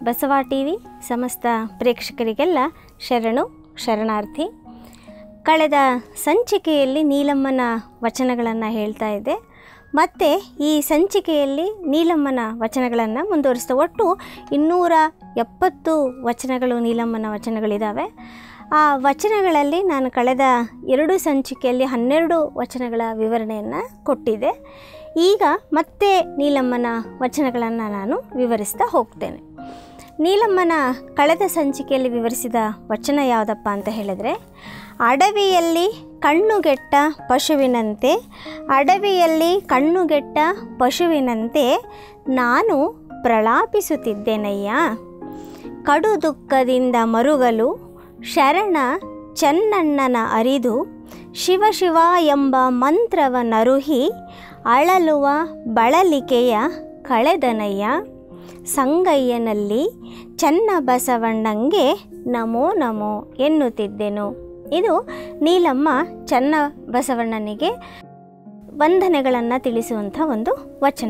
Basava T V ಸಮಸ್ತ ಪ್ರೇಕ್ಷಕರಿಗೆಲ್ಲ ಶರಣು ಶರಣಾರ್ಥಿ ಕಳೆದ ಸಂಚಿಕೆಯಲ್ಲಿ ನೀಲಮ್ಮನ ವಚನಗಳನ್ನು ಹೇಳ್ತಾ ಇದ್ದೆ ಮತ್ತು ಈ ಸಂಚಿಕೆಯಲ್ಲಿ ನೀಲಮ್ಮನ ವಚನಗಳನ್ನು ಮುಂದುವರಿಸ್ತಾ ಒಟ್ಟು ಇನ್ನೂರ ಎಪ್ಪತ್ತು ವಚನಗಳು ನೀಲಮ್ಮನ ವಚನಗಳಿದ್ದಾವೆ ಆ ವಚನಗಳಲ್ಲಿ ನಾನು ಕಳೆದ ಎರಡು ಸಂಚಿಕೆಯಲ್ಲಿ ಹನ್ನೆರಡು ವಚನಗಳ ವಿವರಣೆಯನ್ನು ಕೊಟ್ಟಿದ್ದೆ ಈಗ ಮತ್ತೆ ನೀಲಮ್ಮನ ವಚನಗಳನ್ನು ನಾನು ವಿವರಿಸ್ತಾ ಹೋಗ್ತೇನೆ ನೀಲಮ್ಮನ ಕಳೆದ ಸಂಚಿಕೆಯಲ್ಲಿ ವಿವರಿಸಿದ ವಚನ ಯಾವುದಪ್ಪ ಅಂತ ಹೇಳಿದರೆ ಅಡವಿಯಲ್ಲಿ ಕಣ್ಣುಗೆಟ್ಟ ಪಶುವಿನಂತೆ ಅಡವಿಯಲ್ಲಿ ಕಣ್ಣುಗೆಟ್ಟ ಪಶುವಿನಂತೆ ನಾನು ಪ್ರಲಾಪಿಸುತ್ತಿದ್ದೇನಯ್ಯ ಕಡು ದುಃಖದಿಂದ ಮರುಗಲು ಶರಣ ಚೆನ್ನಣ್ಣನ ಅರಿದು ಶಿವ ಶಿವ ಎಂಬ ಮಂತ್ರವನರುಹಿ ಅಳಲುವ ಬಳಲಿಕೆಯ ಕಳೆದನಯ್ಯ ಸಂಗಯ್ಯನಲ್ಲಿ ಚನ್ನ ಬಸವಣ್ಣಂಗೆ ನಮೋ ನಮೋ ಎನ್ನುತ್ತಿದ್ದೆನು ಇದು ನೀಲಮ್ಮ ಚನ್ನ ಬಸವಣ್ಣನಿಗೆ ವಂದನೆಗಳನ್ನು ತಿಳಿಸುವಂಥ ಒಂದು ವಚನ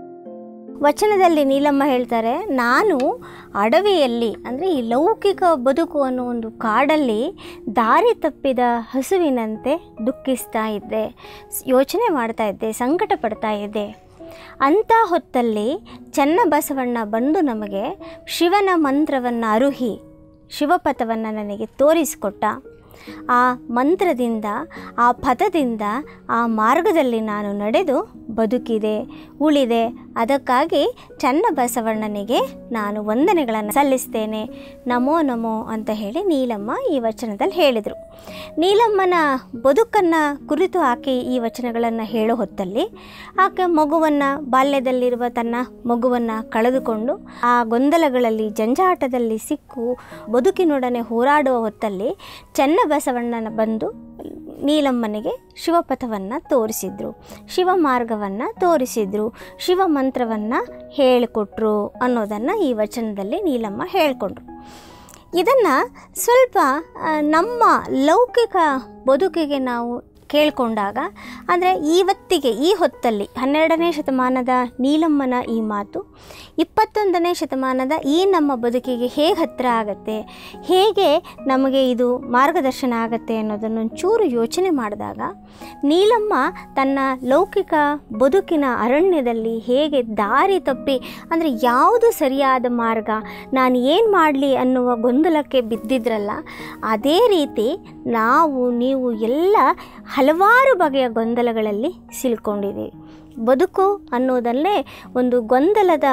ವಚನದಲ್ಲಿ ನೀಲಮ್ಮ ಹೇಳ್ತಾರೆ ನಾನು ಅಡವಿಯಲ್ಲಿ ಅಂದರೆ ಈ ಲೌಕಿಕ ಬದುಕು ಅನ್ನೋ ಒಂದು ಕಾಡಲ್ಲಿ ದಾರಿ ತಪ್ಪಿದ ಹಸುವಿನಂತೆ ದುಃಖಿಸ್ತಾ ಇದ್ದೆ ಯೋಚನೆ ಮಾಡ್ತಾ ಇದ್ದೆ ಸಂಕಟ ಪಡ್ತಾ ಇದ್ದೆ ಅಂಥ ಹೊತ್ತಲ್ಲಿ ಚನ್ನಬಸವಣ್ಣ ಬಂದು ನಮಗೆ ಶಿವನ ಮಂತ್ರವನ್ನು ಅರುಹಿ ಶಿವಪಥವನ್ನು ನನಗೆ ತೋರಿಸಿಕೊಟ್ಟ ಆ ಮಂತ್ರದಿಂದ ಆ ಪದದಿಂದ ಆ ಮಾರ್ಗದಲ್ಲಿ ನಾನು ನಡೆದು ಬದುಕಿದೆ ಉಳಿದೆ ಅದಕ್ಕಾಗಿ ಚನ್ನಬಸವಣ್ಣನಿಗೆ ನಾನು ವಂದನೆಗಳನ್ನು ಸಲ್ಲಿಸ್ತೇನೆ ನಮೋ ನಮೋ ಅಂತ ಹೇಳಿ ನೀಲಮ್ಮ ಈ ವಚನದಲ್ಲಿ ಹೇಳಿದರು ನೀಲಮ್ಮನ ಬದುಕನ್ನು ಕುರಿತು ಆಕೆ ಈ ವಚನಗಳನ್ನು ಹೇಳೋ ಹೊತ್ತಲ್ಲಿ ಆಕೆ ಮಗುವನ್ನು ಬಾಲ್ಯದಲ್ಲಿರುವ ತನ್ನ ಮಗುವನ್ನು ಕಳೆದುಕೊಂಡು ಆ ಗೊಂದಲಗಳಲ್ಲಿ ಜಂಜಾಟದಲ್ಲಿ ಸಿಕ್ಕು ಬದುಕಿನೊಡನೆ ಹೋರಾಡುವ ಹೊತ್ತಲ್ಲಿ ಚನ್ನಬಸವಣ್ಣನ ಬಂದು ನೀಲಮ್ಮನಿಗೆ ಶಿವಪಥವನ್ನು ತೋರಿಸಿದ್ರು ಶಿವ ಮಾರ್ಗವನ್ನು ತೋರಿಸಿದ್ರು ಶಿವ ಮಂತ್ರವನ್ನು ಹೇಳಿಕೊಟ್ರು ಅನ್ನೋದನ್ನು ಈ ವಚನದಲ್ಲಿ ನೀಲಮ್ಮ ಹೇಳಿಕೊಂಡ್ರು ಇದನ್ನು ಸ್ವಲ್ಪ ಆ, ನಮ್ಮ ಲೌಕಿಕ ಬದುಕಿಗೆ ನಾವು ಕೇಳಿಕೊಂಡಾಗ ಅಂದರೆ ಇವತ್ತಿಗೆ ಈ ಹೊತ್ತಲ್ಲಿ ಹನ್ನೆರಡನೇ ಶತಮಾನದ ನೀಲಮ್ಮನ ಈ ಮಾತು ಇಪ್ಪತ್ತೊಂದನೇ ಶತಮಾನದ ಈ ನಮ್ಮ ಬದುಕಿಗೆ ಹೇಗೆ ಹತ್ತಿರ ಆಗತ್ತೆ ಹೇಗೆ ನಮಗೆ ಇದು ಮಾರ್ಗದರ್ಶನ ಆಗತ್ತೆ ಅನ್ನೋದನ್ನು ಒಂಚೂರು ಯೋಚನೆ ಮಾಡಿದಾಗ ನೀಲಮ್ಮ ತನ್ನ ಲೌಕಿಕ ಬದುಕಿನ ಅರಣ್ಯದಲ್ಲಿ ಹೇಗೆ ದಾರಿ ತಪ್ಪಿ ಅಂದರೆ ಯಾವುದು ಸರಿಯಾದ ಮಾರ್ಗ ನಾನು ಏನು ಮಾಡಲಿ ಅನ್ನುವ ಗೊಂದಲಕ್ಕೆ ಬಿದ್ದಿದ್ರಲ್ಲ ಅದೇ ರೀತಿ ನಾವು ನೀವು ಎಲ್ಲ ಹಲವಾರು ಬಗೆಯ ಗೊಂದಲಗಳಲ್ಲಿ ಸಿಲ್ಕೊಂಡಿದ್ದೀವಿ ಬದುಕು ಅನ್ನೋದಲ್ಲೇ ಒಂದು ಗೊಂದಲದ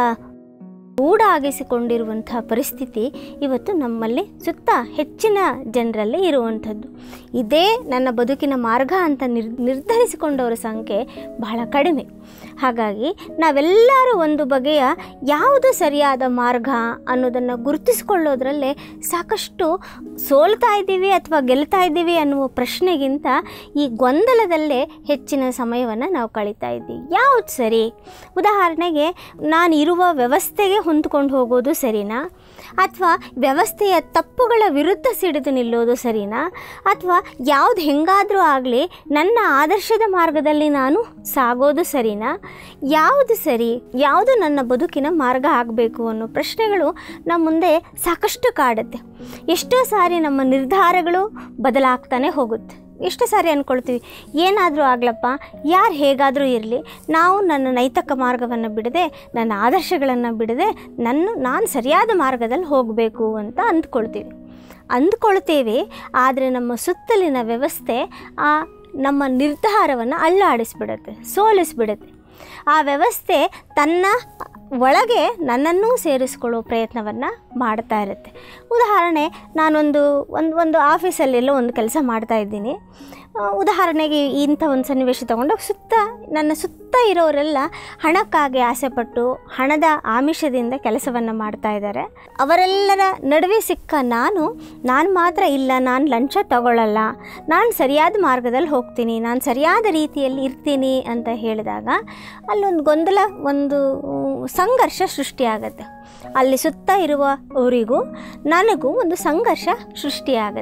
ಗೂಡಾಗಿಸಿಕೊಂಡಿರುವಂಥ ಪರಿಸ್ಥಿತಿ ಇವತ್ತು ನಮ್ಮಲ್ಲಿ ಸುತ್ತ ಹೆಚ್ಚಿನ ಜನರಲ್ಲಿ ಇರುವಂಥದ್ದು ಇದೇ ನನ್ನ ಬದುಕಿನ ಮಾರ್ಗ ಅಂತ ನಿರ್ ನಿರ್ಧರಿಸಿಕೊಂಡವರ ಸಂಖ್ಯೆ ಬಹಳ ಕಡಿಮೆ ಹಾಗಾಗಿ ನಾವೆಲ್ಲರೂ ಒಂದು ಬಗೆಯ ಯಾವುದು ಸರಿಯಾದ ಮಾರ್ಗ ಅನ್ನೋದನ್ನು ಗುರುತಿಸಿಕೊಳ್ಳೋದ್ರಲ್ಲೇ ಸಾಕಷ್ಟು ಸೋಲ್ತಾ ಇದ್ದೀವಿ ಅಥವಾ ಗೆಲ್ತಾ ಇದ್ದೀವಿ ಅನ್ನುವ ಪ್ರಶ್ನೆಗಿಂತ ಈ ಗೊಂದಲದಲ್ಲೇ ಹೆಚ್ಚಿನ ಸಮಯವನ್ನು ನಾವು ಕಳೀತಾ ಇದ್ದೀವಿ ಯಾವುದು ಸರಿ ಉದಾಹರಣೆಗೆ ನಾನು ಇರುವ ವ್ಯವಸ್ಥೆಗೆ ಹೊಂದ್ಕೊಂಡು ಹೋಗೋದು ಸರಿನಾ ಅಥವಾ ವ್ಯವಸ್ಥೆಯ ತಪ್ಪುಗಳ ವಿರುದ್ಧ ಸಿಡಿದು ನಿಲ್ಲೋದು ಸರಿನಾ ಅಥವಾ ಯಾವುದು ಹೆಂಗಾದರೂ ಆಗಲಿ ನನ್ನ ಆದರ್ಶದ ಮಾರ್ಗದಲ್ಲಿ ನಾನು ಸಾಗೋದು ಸರಿನಾ ಯಾವುದು ಸರಿ ಯಾವುದು ನನ್ನ ಬದುಕಿನ ಮಾರ್ಗ ಆಗಬೇಕು ಅನ್ನೋ ಪ್ರಶ್ನೆಗಳು ನಮ್ಮ ಮುಂದೆ ಸಾಕಷ್ಟು ಕಾಡುತ್ತೆ ಎಷ್ಟೋ ಸಾರಿ ನಮ್ಮ ನಿರ್ಧಾರಗಳು ಬದಲಾಗ್ತಾನೆ ಹೋಗುತ್ತೆ ಎಷ್ಟು ಸಾರಿ ಅಂದ್ಕೊಳ್ತೀವಿ ಏನಾದರೂ ಆಗ್ಲಪ್ಪ ಯಾರು ಹೇಗಾದರೂ ಇರಲಿ ನಾವು ನನ್ನ ನೈತಿಕ ಮಾರ್ಗವನ್ನು ಬಿಡದೆ ನನ್ನ ಆದರ್ಶಗಳನ್ನು ಬಿಡದೆ ನನ್ನ ನಾನು ಸರಿಯಾದ ಮಾರ್ಗದಲ್ಲಿ ಹೋಗಬೇಕು ಅಂತ ಅಂದ್ಕೊಳ್ತೀವಿ ಅಂದ್ಕೊಳ್ತೇವೆ ಆದರೆ ನಮ್ಮ ಸುತ್ತಲಿನ ವ್ಯವಸ್ಥೆ ಆ ನಮ್ಮ ನಿರ್ಧಾರವನ್ನು ಅಲ್ಲಾಡಿಸ್ಬಿಡುತ್ತೆ ಸೋಲಿಸ್ಬಿಡುತ್ತೆ ಆ ವ್ಯವಸ್ಥೆ ತನ್ನ ಒಳಗೆ ನನ್ನನ್ನೂ ಸೇರಿಸ್ಕೊಳ್ಳೋ ಪ್ರಯತ್ನವನ್ನು ಮಾಡ್ತಾ ಇರುತ್ತೆ ಉದಾಹರಣೆ ನಾನೊಂದು ಒಂದು ಒಂದು ಆಫೀಸಲ್ಲೆಲ್ಲೋ ಒಂದು ಕೆಲಸ ಮಾಡ್ತಾ ಇದ್ದೀನಿ ಆ, ಉದಾಹರಣೆಗೆ ಇಂಥ ಒಂದು ಸನ್ನಿವೇಶ ತಗೊಂಡಾಗ ಸುತ್ತ ನನ್ನ ಸುತ್ತ ಇರೋರೆಲ್ಲ ಹಣಕ್ಕಾಗಿ ಆಸೆಪಟ್ಟು ಹಣದ ಆಮಿಷದಿಂದ ಕೆಲಸವನ್ನು ಮಾಡ್ತಾ ಇದ್ದಾರೆ ಅವರೆಲ್ಲರ ನಡುವೆ ಸಿಕ್ಕ ನಾನು ನಾನು ಮಾತ್ರ ಇಲ್ಲ ನಾನು ಲಂಚ ತಗೊಳ್ಳಲ್ಲ ನಾನು ಸರಿಯಾದ ಮಾರ್ಗದಲ್ಲಿ ಹೋಗ್ತೀನಿ ನಾನು ಸರಿಯಾದ ರೀತಿಯಲ್ಲಿ ಇರ್ತೀನಿ ಅಂತ ಹೇಳಿದಾಗ ಅಲ್ಲೊಂದು ಗೊಂದಲ ಒಂದು ಉಮ್, ಸಂಘರ್ಷ ಸೃಷ್ಟಿಯಾಗತ್ತೆ ಅಲ್ಲಿ ಸುತ್ತ ಇರುವವರಿಗೂ ನನಗೂ ಒಂದು ಸಂಘರ್ಷ ಸೃಷ್ಟಿಯಾಗತ್ತೆ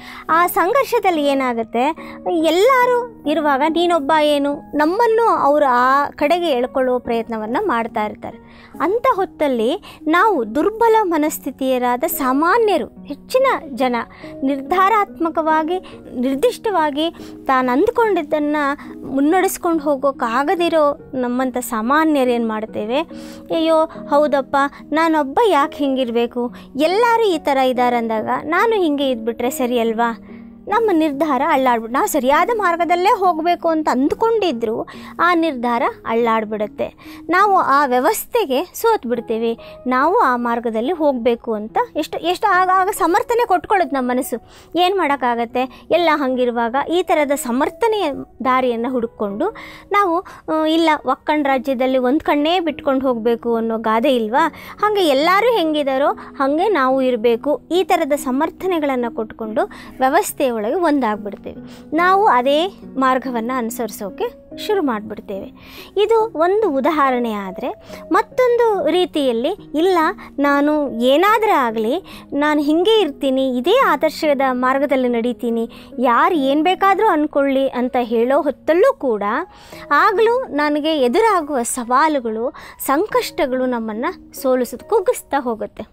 ಆ ಸಂಘರ್ಷದಲ್ಲಿ ಏನಾಗುತ್ತೆ ಎಲ್ಲರೂ ಇರುವಾಗ ನೀನೊಬ್ಬ ಏನು ನಮ್ಮನ್ನು ಅವರು ಆ ಕಡೆಗೆ ಎಳ್ಕೊಳ್ಳುವ ಪ್ರಯತ್ನವನ್ನು ಮಾಡ್ತಾ ಇರ್ತಾರೆ ಅಂಥ ಹೊತ್ತಲ್ಲಿ ನಾವು ದುರ್ಬಲ ಮನಸ್ಥಿತಿಯರಾದ ಸಾಮಾನ್ಯರು ಹೆಚ್ಚಿನ ಜನ ನಿರ್ಧಾರಾತ್ಮಕವಾಗಿ ನಿರ್ದಿಷ್ಟವಾಗಿ ತಾನು ಅಂದ್ಕೊಂಡಿದ್ದನ್ನು ಮುನ್ನಡೆಸ್ಕೊಂಡು ಹೋಗೋಕ್ಕಾಗದಿರೋ ನಮ್ಮಂಥ ಸಾಮಾನ್ಯರು ಏನು ಮಾಡ್ತೇವೆ ಅಯ್ಯೋ ಹೌದಪ್ಪ ನಾನೊಬ್ಬ ಯಾಕೆ ಹಿಂಗಿರಬೇಕು ಎಲ್ಲರೂ ಈ ಥರ ಇದ್ದಾರೆ ಅಂದಾಗ ನಾನು ಹಿಂಗೆ ಇದ್ಬಿಟ್ರೆ ಸರಿ ಅಲ್ವಾ ನಮ್ಮ ನಿರ್ಧಾರ ಅಳ್ಳಾಡ್ಬಿಟ್ಟು ನಾವು ಸರಿಯಾದ ಮಾರ್ಗದಲ್ಲೇ ಹೋಗಬೇಕು ಅಂತ ಅಂದ್ಕೊಂಡಿದ್ರು ಆ ನಿರ್ಧಾರ ಅಳ್ಳಾಡ್ಬಿಡುತ್ತೆ ನಾವು ಆ ವ್ಯವಸ್ಥೆಗೆ ಸೋತು ಬಿಡ್ತೀವಿ ನಾವು ಆ ಮಾರ್ಗದಲ್ಲಿ ಹೋಗಬೇಕು ಅಂತ ಎಷ್ಟು ಎಷ್ಟು ಆಗ ಆಗ ಸಮರ್ಥನೆ ಕೊಟ್ಕೊಳ್ಳುತ್ತೆ ನಮ್ಮ ಮನಸ್ಸು ಏನು ಮಾಡೋಕ್ಕಾಗತ್ತೆ ಎಲ್ಲ ಹಂಗಿರುವಾಗ ಈ ಥರದ ಸಮರ್ಥನೆಯ ದಾರಿಯನ್ನು ಹುಡುಕೊಂಡು ನಾವು ಆ, ಇಲ್ಲ ಒಕ್ಕಂಡ್ ರಾಜ್ಯದಲ್ಲಿ ಒಂದು ಕಣ್ಣೇ ಬಿಟ್ಕೊಂಡು ಹೋಗಬೇಕು ಅನ್ನೋ ಗಾದೆ ಇಲ್ವಾ ಹಾಗೆ ಎಲ್ಲರೂ ಹೆಂಗಿದಾರೋ ಹಾಗೆ ನಾವು ಇರಬೇಕು ಈ ಥರದ ಸಮರ್ಥನೆಗಳನ್ನು ಕೊಟ್ಕೊಂಡು ವ್ಯವಸ್ಥೆಯ ಒಳಗೆ ಒಂದಾಗ್ಬಿಡ್ತೇವೆ ನಾವು ಅದೇ ಮಾರ್ಗವನ್ನು ಅನುಸರಿಸೋಕೆ ಶುರು ಮಾಡಿಬಿಡ್ತೇವೆ ಇದು ಒಂದು ಉದಾಹರಣೆ ಆದರೆ ಮತ್ತೊಂದು ರೀತಿಯಲ್ಲಿ ಇಲ್ಲ ನಾನು ಏನಾದರೂ ಆಗಲಿ ನಾನು ಹಿಂಗೆ ಇರ್ತೀನಿ ಇದೇ ಆದರ್ಶದ ಮಾರ್ಗದಲ್ಲಿ ನಡೀತೀನಿ ಯಾರು ಏನು ಬೇಕಾದರೂ ಅಂದ್ಕೊಳ್ಳಿ ಅಂತ ಹೇಳೋ ಹೊತ್ತಲ್ಲೂ ಕೂಡ ಆಗಲೂ ನನಗೆ ಎದುರಾಗುವ ಸವಾಲುಗಳು ಸಂಕಷ್ಟಗಳು ನಮ್ಮನ್ನು ಸೋಲಿಸೋದು ಕುಗ್ಗಿಸ್ತಾ ಹೋಗುತ್ತೆ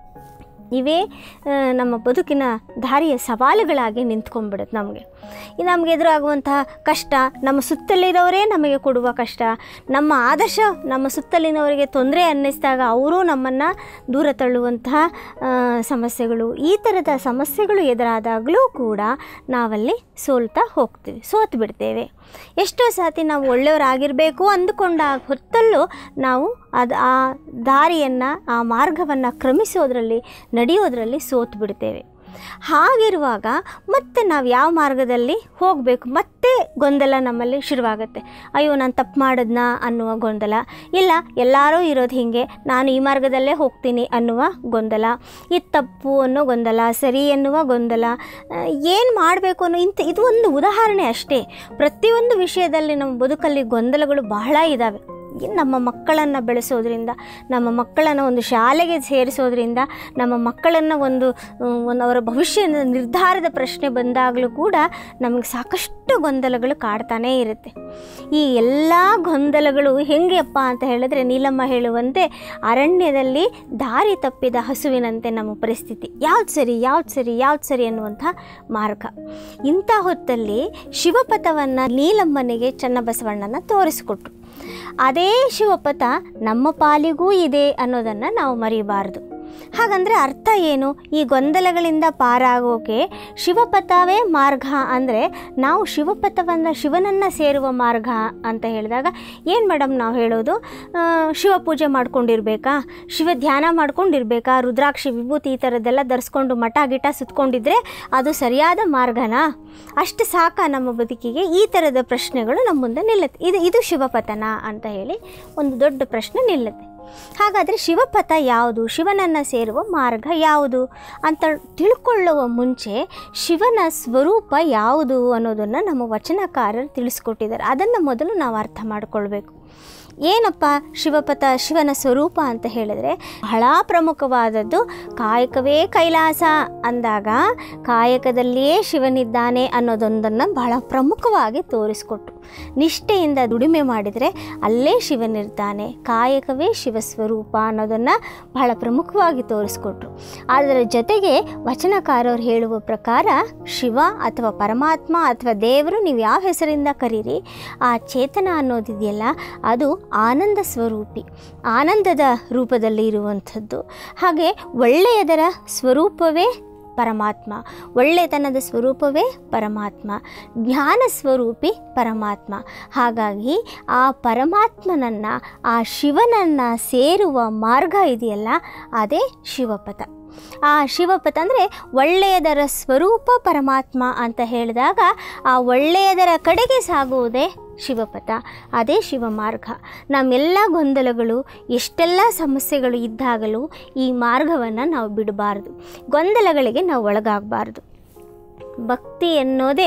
ಇವೇ ಆ, ನಮ್ಮ ಬದುಕಿನ ದಾರಿಯ ಸವಾಲುಗಳಾಗಿ ನಿಂತ್ಕೊಂಡ್ಬಿಡುತ್ತೆ ನಮಗೆ ಈ ನಮಗೆ ಎದುರಾಗುವಂತಹ ಕಷ್ಟ ನಮ್ಮ ಸುತ್ತಲಿರೋರೇ ನಮಗೆ ಕೊಡುವ ಕಷ್ಟ ನಮ್ಮ ಆದರ್ಶ ನಮ್ಮ ಸುತ್ತಲಿನವರಿಗೆ ತೊಂದರೆ ಅನ್ನಿಸಿದಾಗ ಅವರು ನಮ್ಮನ್ನು ದೂರ ತಳ್ಳುವಂತಹ ಆ, ಸಮಸ್ಯೆಗಳು ಈ ಥರದ ಸಮಸ್ಯೆಗಳು ಎದುರಾದಾಗಲೂ ಕೂಡ ನಾವಲ್ಲಿ ಸೋಲ್ತಾ ಹೋಗ್ತೀವಿ ಸೋತು ಬಿಡ್ತೇವೆ ಎಷ್ಟೋ ಸಾತಿ ನಾವು ಒಳ್ಳೆಯವರಾಗಿರಬೇಕು ಅಂದುಕೊಂಡ ಹೊತ್ತಲ್ಲೂ ನಾವು ಅದು ಆ ದಾರಿಯನ್ನು ಆ ಮಾರ್ಗವನ್ನು ಕ್ರಮಿಸೋದ್ರಲ್ಲಿ ನಡೆಯೋದ್ರಲ್ಲಿ ಸೋತು ಬಿಡ್ತೇವೆ ಹಾಗಿರುವಾಗ ಮತ್ತೆ ನಾವು ಯಾವ ಮಾರ್ಗದಲ್ಲಿ ಹೋಗಬೇಕು ಮತ್ತೆ ಗೊಂದಲ ನಮ್ಮಲ್ಲಿ ಶುರುವಾಗುತ್ತೆ ಅಯ್ಯೋ ನಾನು ತಪ್ಪು ಮಾಡಿದ್ನಾ ಅನ್ನುವ ಗೊಂದಲ ಇಲ್ಲ ಎಲ್ಲರೂ ಇರೋದು ಹೀಗೆ ನಾನು ಈ ಮಾರ್ಗದಲ್ಲೇ ಹೋಗ್ತೀನಿ ಅನ್ನುವ ಗೊಂದಲ ಇದು ತಪ್ಪು ಅನ್ನೋ ಗೊಂದಲ ಸರಿ ಎನ್ನುವ ಗೊಂದಲ ಏನು ಮಾಡಬೇಕು ಅನ್ನೋ ಇಂಥ ಇದು ಒಂದು ಉದಾಹರಣೆ ಅಷ್ಟೇ ಪ್ರತಿಯೊಂದು ವಿಷಯದಲ್ಲಿ ನಮ್ಮ ಬದುಕಲ್ಲಿ ಗೊಂದಲಗಳು ಬಹಳ ಇದ್ದಾವೆ ಇನ್ನು ನಮ್ಮ ಮಕ್ಕಳನ್ನು ಬೆಳೆಸೋದ್ರಿಂದ ನಮ್ಮ ಮಕ್ಕಳನ್ನು ಒಂದು ಶಾಲೆಗೆ ಸೇರಿಸೋದ್ರಿಂದ ನಮ್ಮ ಮಕ್ಕಳನ್ನು ಒಂದು ಮ್, ಒಂದು ಅವರ ಭವಿಷ್ಯದ ನಿರ್ಧಾರದ ಪ್ರಶ್ನೆ ಬಂದಾಗಲೂ ಕೂಡ ನಮಗೆ ಸಾಕಷ್ಟು ಗೊಂದಲಗಳು ಕಾಡ್ತಾನೇ ಇರುತ್ತೆ ಈ ಎಲ್ಲ ಗೊಂದಲಗಳು ಹೆಂಗೆಪ್ಪ ಅಂತ ಹೇಳಿದ್ರೆ ನೀಲಮ್ಮ ಹೇಳುವಂತೆ ಅರಣ್ಯದಲ್ಲಿ ದಾರಿ ತಪ್ಪಿದ ಹಸುವಿನಂತೆ ನಮ್ಮ ಪರಿಸ್ಥಿತಿ ಯಾವ್ದು ಸರಿ ಯಾವ್ದು ಸರಿ ಯಾವ್ದು ಸರಿ ಅನ್ನುವಂಥ ಮಾರ್ಗ ಇಂಥ ಹೊತ್ತಲ್ಲಿ ಶಿವಪಥವನ್ನು ನೀಲಮ್ಮನಿಗೆ ಚನ್ನಬಸವಣ್ಣನ ತೋರಿಸಿಕೊಟ್ರು ಅದೇ ಶಿವಪಥ ನಮ್ಮ ಪಾಲಿಗೂ ಇದೆ ಅನ್ನೋದನ್ನು ನಾವು ಮರಿಬಾರ್ದು ಹಾಗಂದರೆ ಅರ್ಥ ಏನು ಈ ಗೊಂದಲಗಳಿಂದ ಪಾರಾಗೋಕೆ ಶಿವಪಥವೇ ಮಾರ್ಗ ಅಂದರೆ ನಾವು ಶಿವಪಥವನ್ನು ಶಿವನನ್ನು ಸೇರುವ ಮಾರ್ಗ ಅಂತ ಹೇಳಿದಾಗ ಏನು ಮೇಡಮ್ ನಾವು ಹೇಳೋದು ಆ, ಶಿವ ಪೂಜೆ ಮಾಡ್ಕೊಂಡಿರ್ಬೇಕಾ ಶಿವ ಧ್ಯಾನ ಮಾಡ್ಕೊಂಡಿರ್ಬೇಕಾ ರುದ್ರಾಕ್ಷಿ ವಿಭೂತಿ ಈ ಥರದ್ದೆಲ್ಲ ಧರಿಸ್ಕೊಂಡು ಮಠ ಗಿಟ ಸುತ್ಕೊಂಡಿದ್ರೆ ಅದು ಸರಿಯಾದ ಮಾರ್ಗನಾ ಅಷ್ಟು ಸಾಕ ನಮ್ಮ ಬದುಕಿಗೆ ಈ ಥರದ ಪ್ರಶ್ನೆಗಳು ನಮ್ಮ ಮುಂದೆ ನಿಲ್ಲುತ್ತೆ ಇದು ಇದು ಶಿವಪಥನ ಅಂತ ಹೇಳಿ ಒಂದು ದೊಡ್ಡ ಪ್ರಶ್ನೆ ನಿಲ್ಲುತ್ತೆ ಹಾಗಾದರೆ ಶಿವಪಥ ಯಾವುದು ಶಿವನನ್ನು ಸೇರುವ ಮಾರ್ಗ ಯಾವುದು ಅಂತ ತಿಳ್ಕೊಳ್ಳುವ ಮುಂಚೆ ಶಿವನ ಸ್ವರೂಪ ಯಾವುದು ಅನ್ನೋದನ್ನು ನಮ್ಮ ವಚನಕಾರರು ತಿಳಿಸ್ಕೊಟ್ಟಿದ್ದಾರೆ ಅದನ್ನು ಮೊದಲು ನಾವು ಅರ್ಥ ಮಾಡಿಕೊಳ್ಬೇಕು ಏನಪ್ಪ ಶಿವಪಥ ಶಿವನ ಸ್ವರೂಪ ಅಂತ ಹೇಳಿದರೆ ಬಹಳ ಪ್ರಮುಖವಾದದ್ದು ಕಾಯಕವೇ ಕೈಲಾಸ ಅಂದಾಗ ಕಾಯಕದಲ್ಲಿಯೇ ಶಿವನಿದ್ದಾನೆ ಅನ್ನೋದೊಂದನ್ನು ಬಹಳ ಪ್ರಮುಖವಾಗಿ ತೋರಿಸ್ಕೊಟ್ರು ನಿಷ್ಠೆಯಿಂದ ದುಡಿಮೆ ಮಾಡಿದರೆ ಅಲ್ಲೇ ಶಿವನಿರ್ತಾನೆ ಕಾಯಕವೇ ಶಿವ ಸ್ವರೂಪ ಅನ್ನೋದನ್ನು ಬಹಳ ಪ್ರಮುಖವಾಗಿ ತೋರಿಸ್ಕೊಟ್ರು ಅದರ ಜೊತೆಗೆ ವಚನಕಾರರು ಹೇಳುವ ಪ್ರಕಾರ ಶಿವ ಅಥವಾ ಪರಮಾತ್ಮ ಅಥವಾ ದೇವರು ನೀವು ಯಾವ ಹೆಸರಿಂದ ಕರೀರಿ ಆ ಚೇತನ ಅನ್ನೋದಿದೆಯಲ್ಲ ಅದು ಆನಂದ ಸ್ವರೂಪಿ ಆನಂದದ ರೂಪದಲ್ಲಿ ಇರುವಂಥದ್ದು ಹಾಗೆ ಒಳ್ಳೆಯದರ ಸ್ವರೂಪವೇ ಪರಮಾತ್ಮ ಒಳ್ಳೆತನದ ಸ್ವರೂಪವೇ ಪರಮಾತ್ಮ ಜ್ಞಾನ ಸ್ವರೂಪಿ ಪರಮಾತ್ಮ ಹಾಗಾಗಿ ಆ ಪರಮಾತ್ಮನನ್ನು ಆ ಶಿವನನ್ನು ಸೇರುವ ಮಾರ್ಗ ಇದೆಯಲ್ಲ ಅದೇ ಶಿವಪಥ ಆ ಶಿವಪಥ ಅಂದರೆ ಒಳ್ಳೆಯದರ ಸ್ವರೂಪ ಪರಮಾತ್ಮ ಅಂತ ಹೇಳಿದಾಗ ಆ ಒಳ್ಳೆಯದರ ಕಡೆಗೆ ಸಾಗುವುದೇ ಶಿವಪಥ ಅದೇ ಶಿವಮಾರ್ಗ ನಮ್ಮೆಲ್ಲ ಗೊಂದಲಗಳು ಎಷ್ಟೆಲ್ಲ ಸಮಸ್ಯೆಗಳು ಇದ್ದಾಗಲೂ ಈ ಮಾರ್ಗವನ್ನು ನಾವು ಬಿಡಬಾರ್ದು ಗೊಂದಲಗಳಿಗೆ ನಾವು ಒಳಗಾಗಬಾರ್ದು ಭಕ್ತಿ ಎನ್ನೋದೇ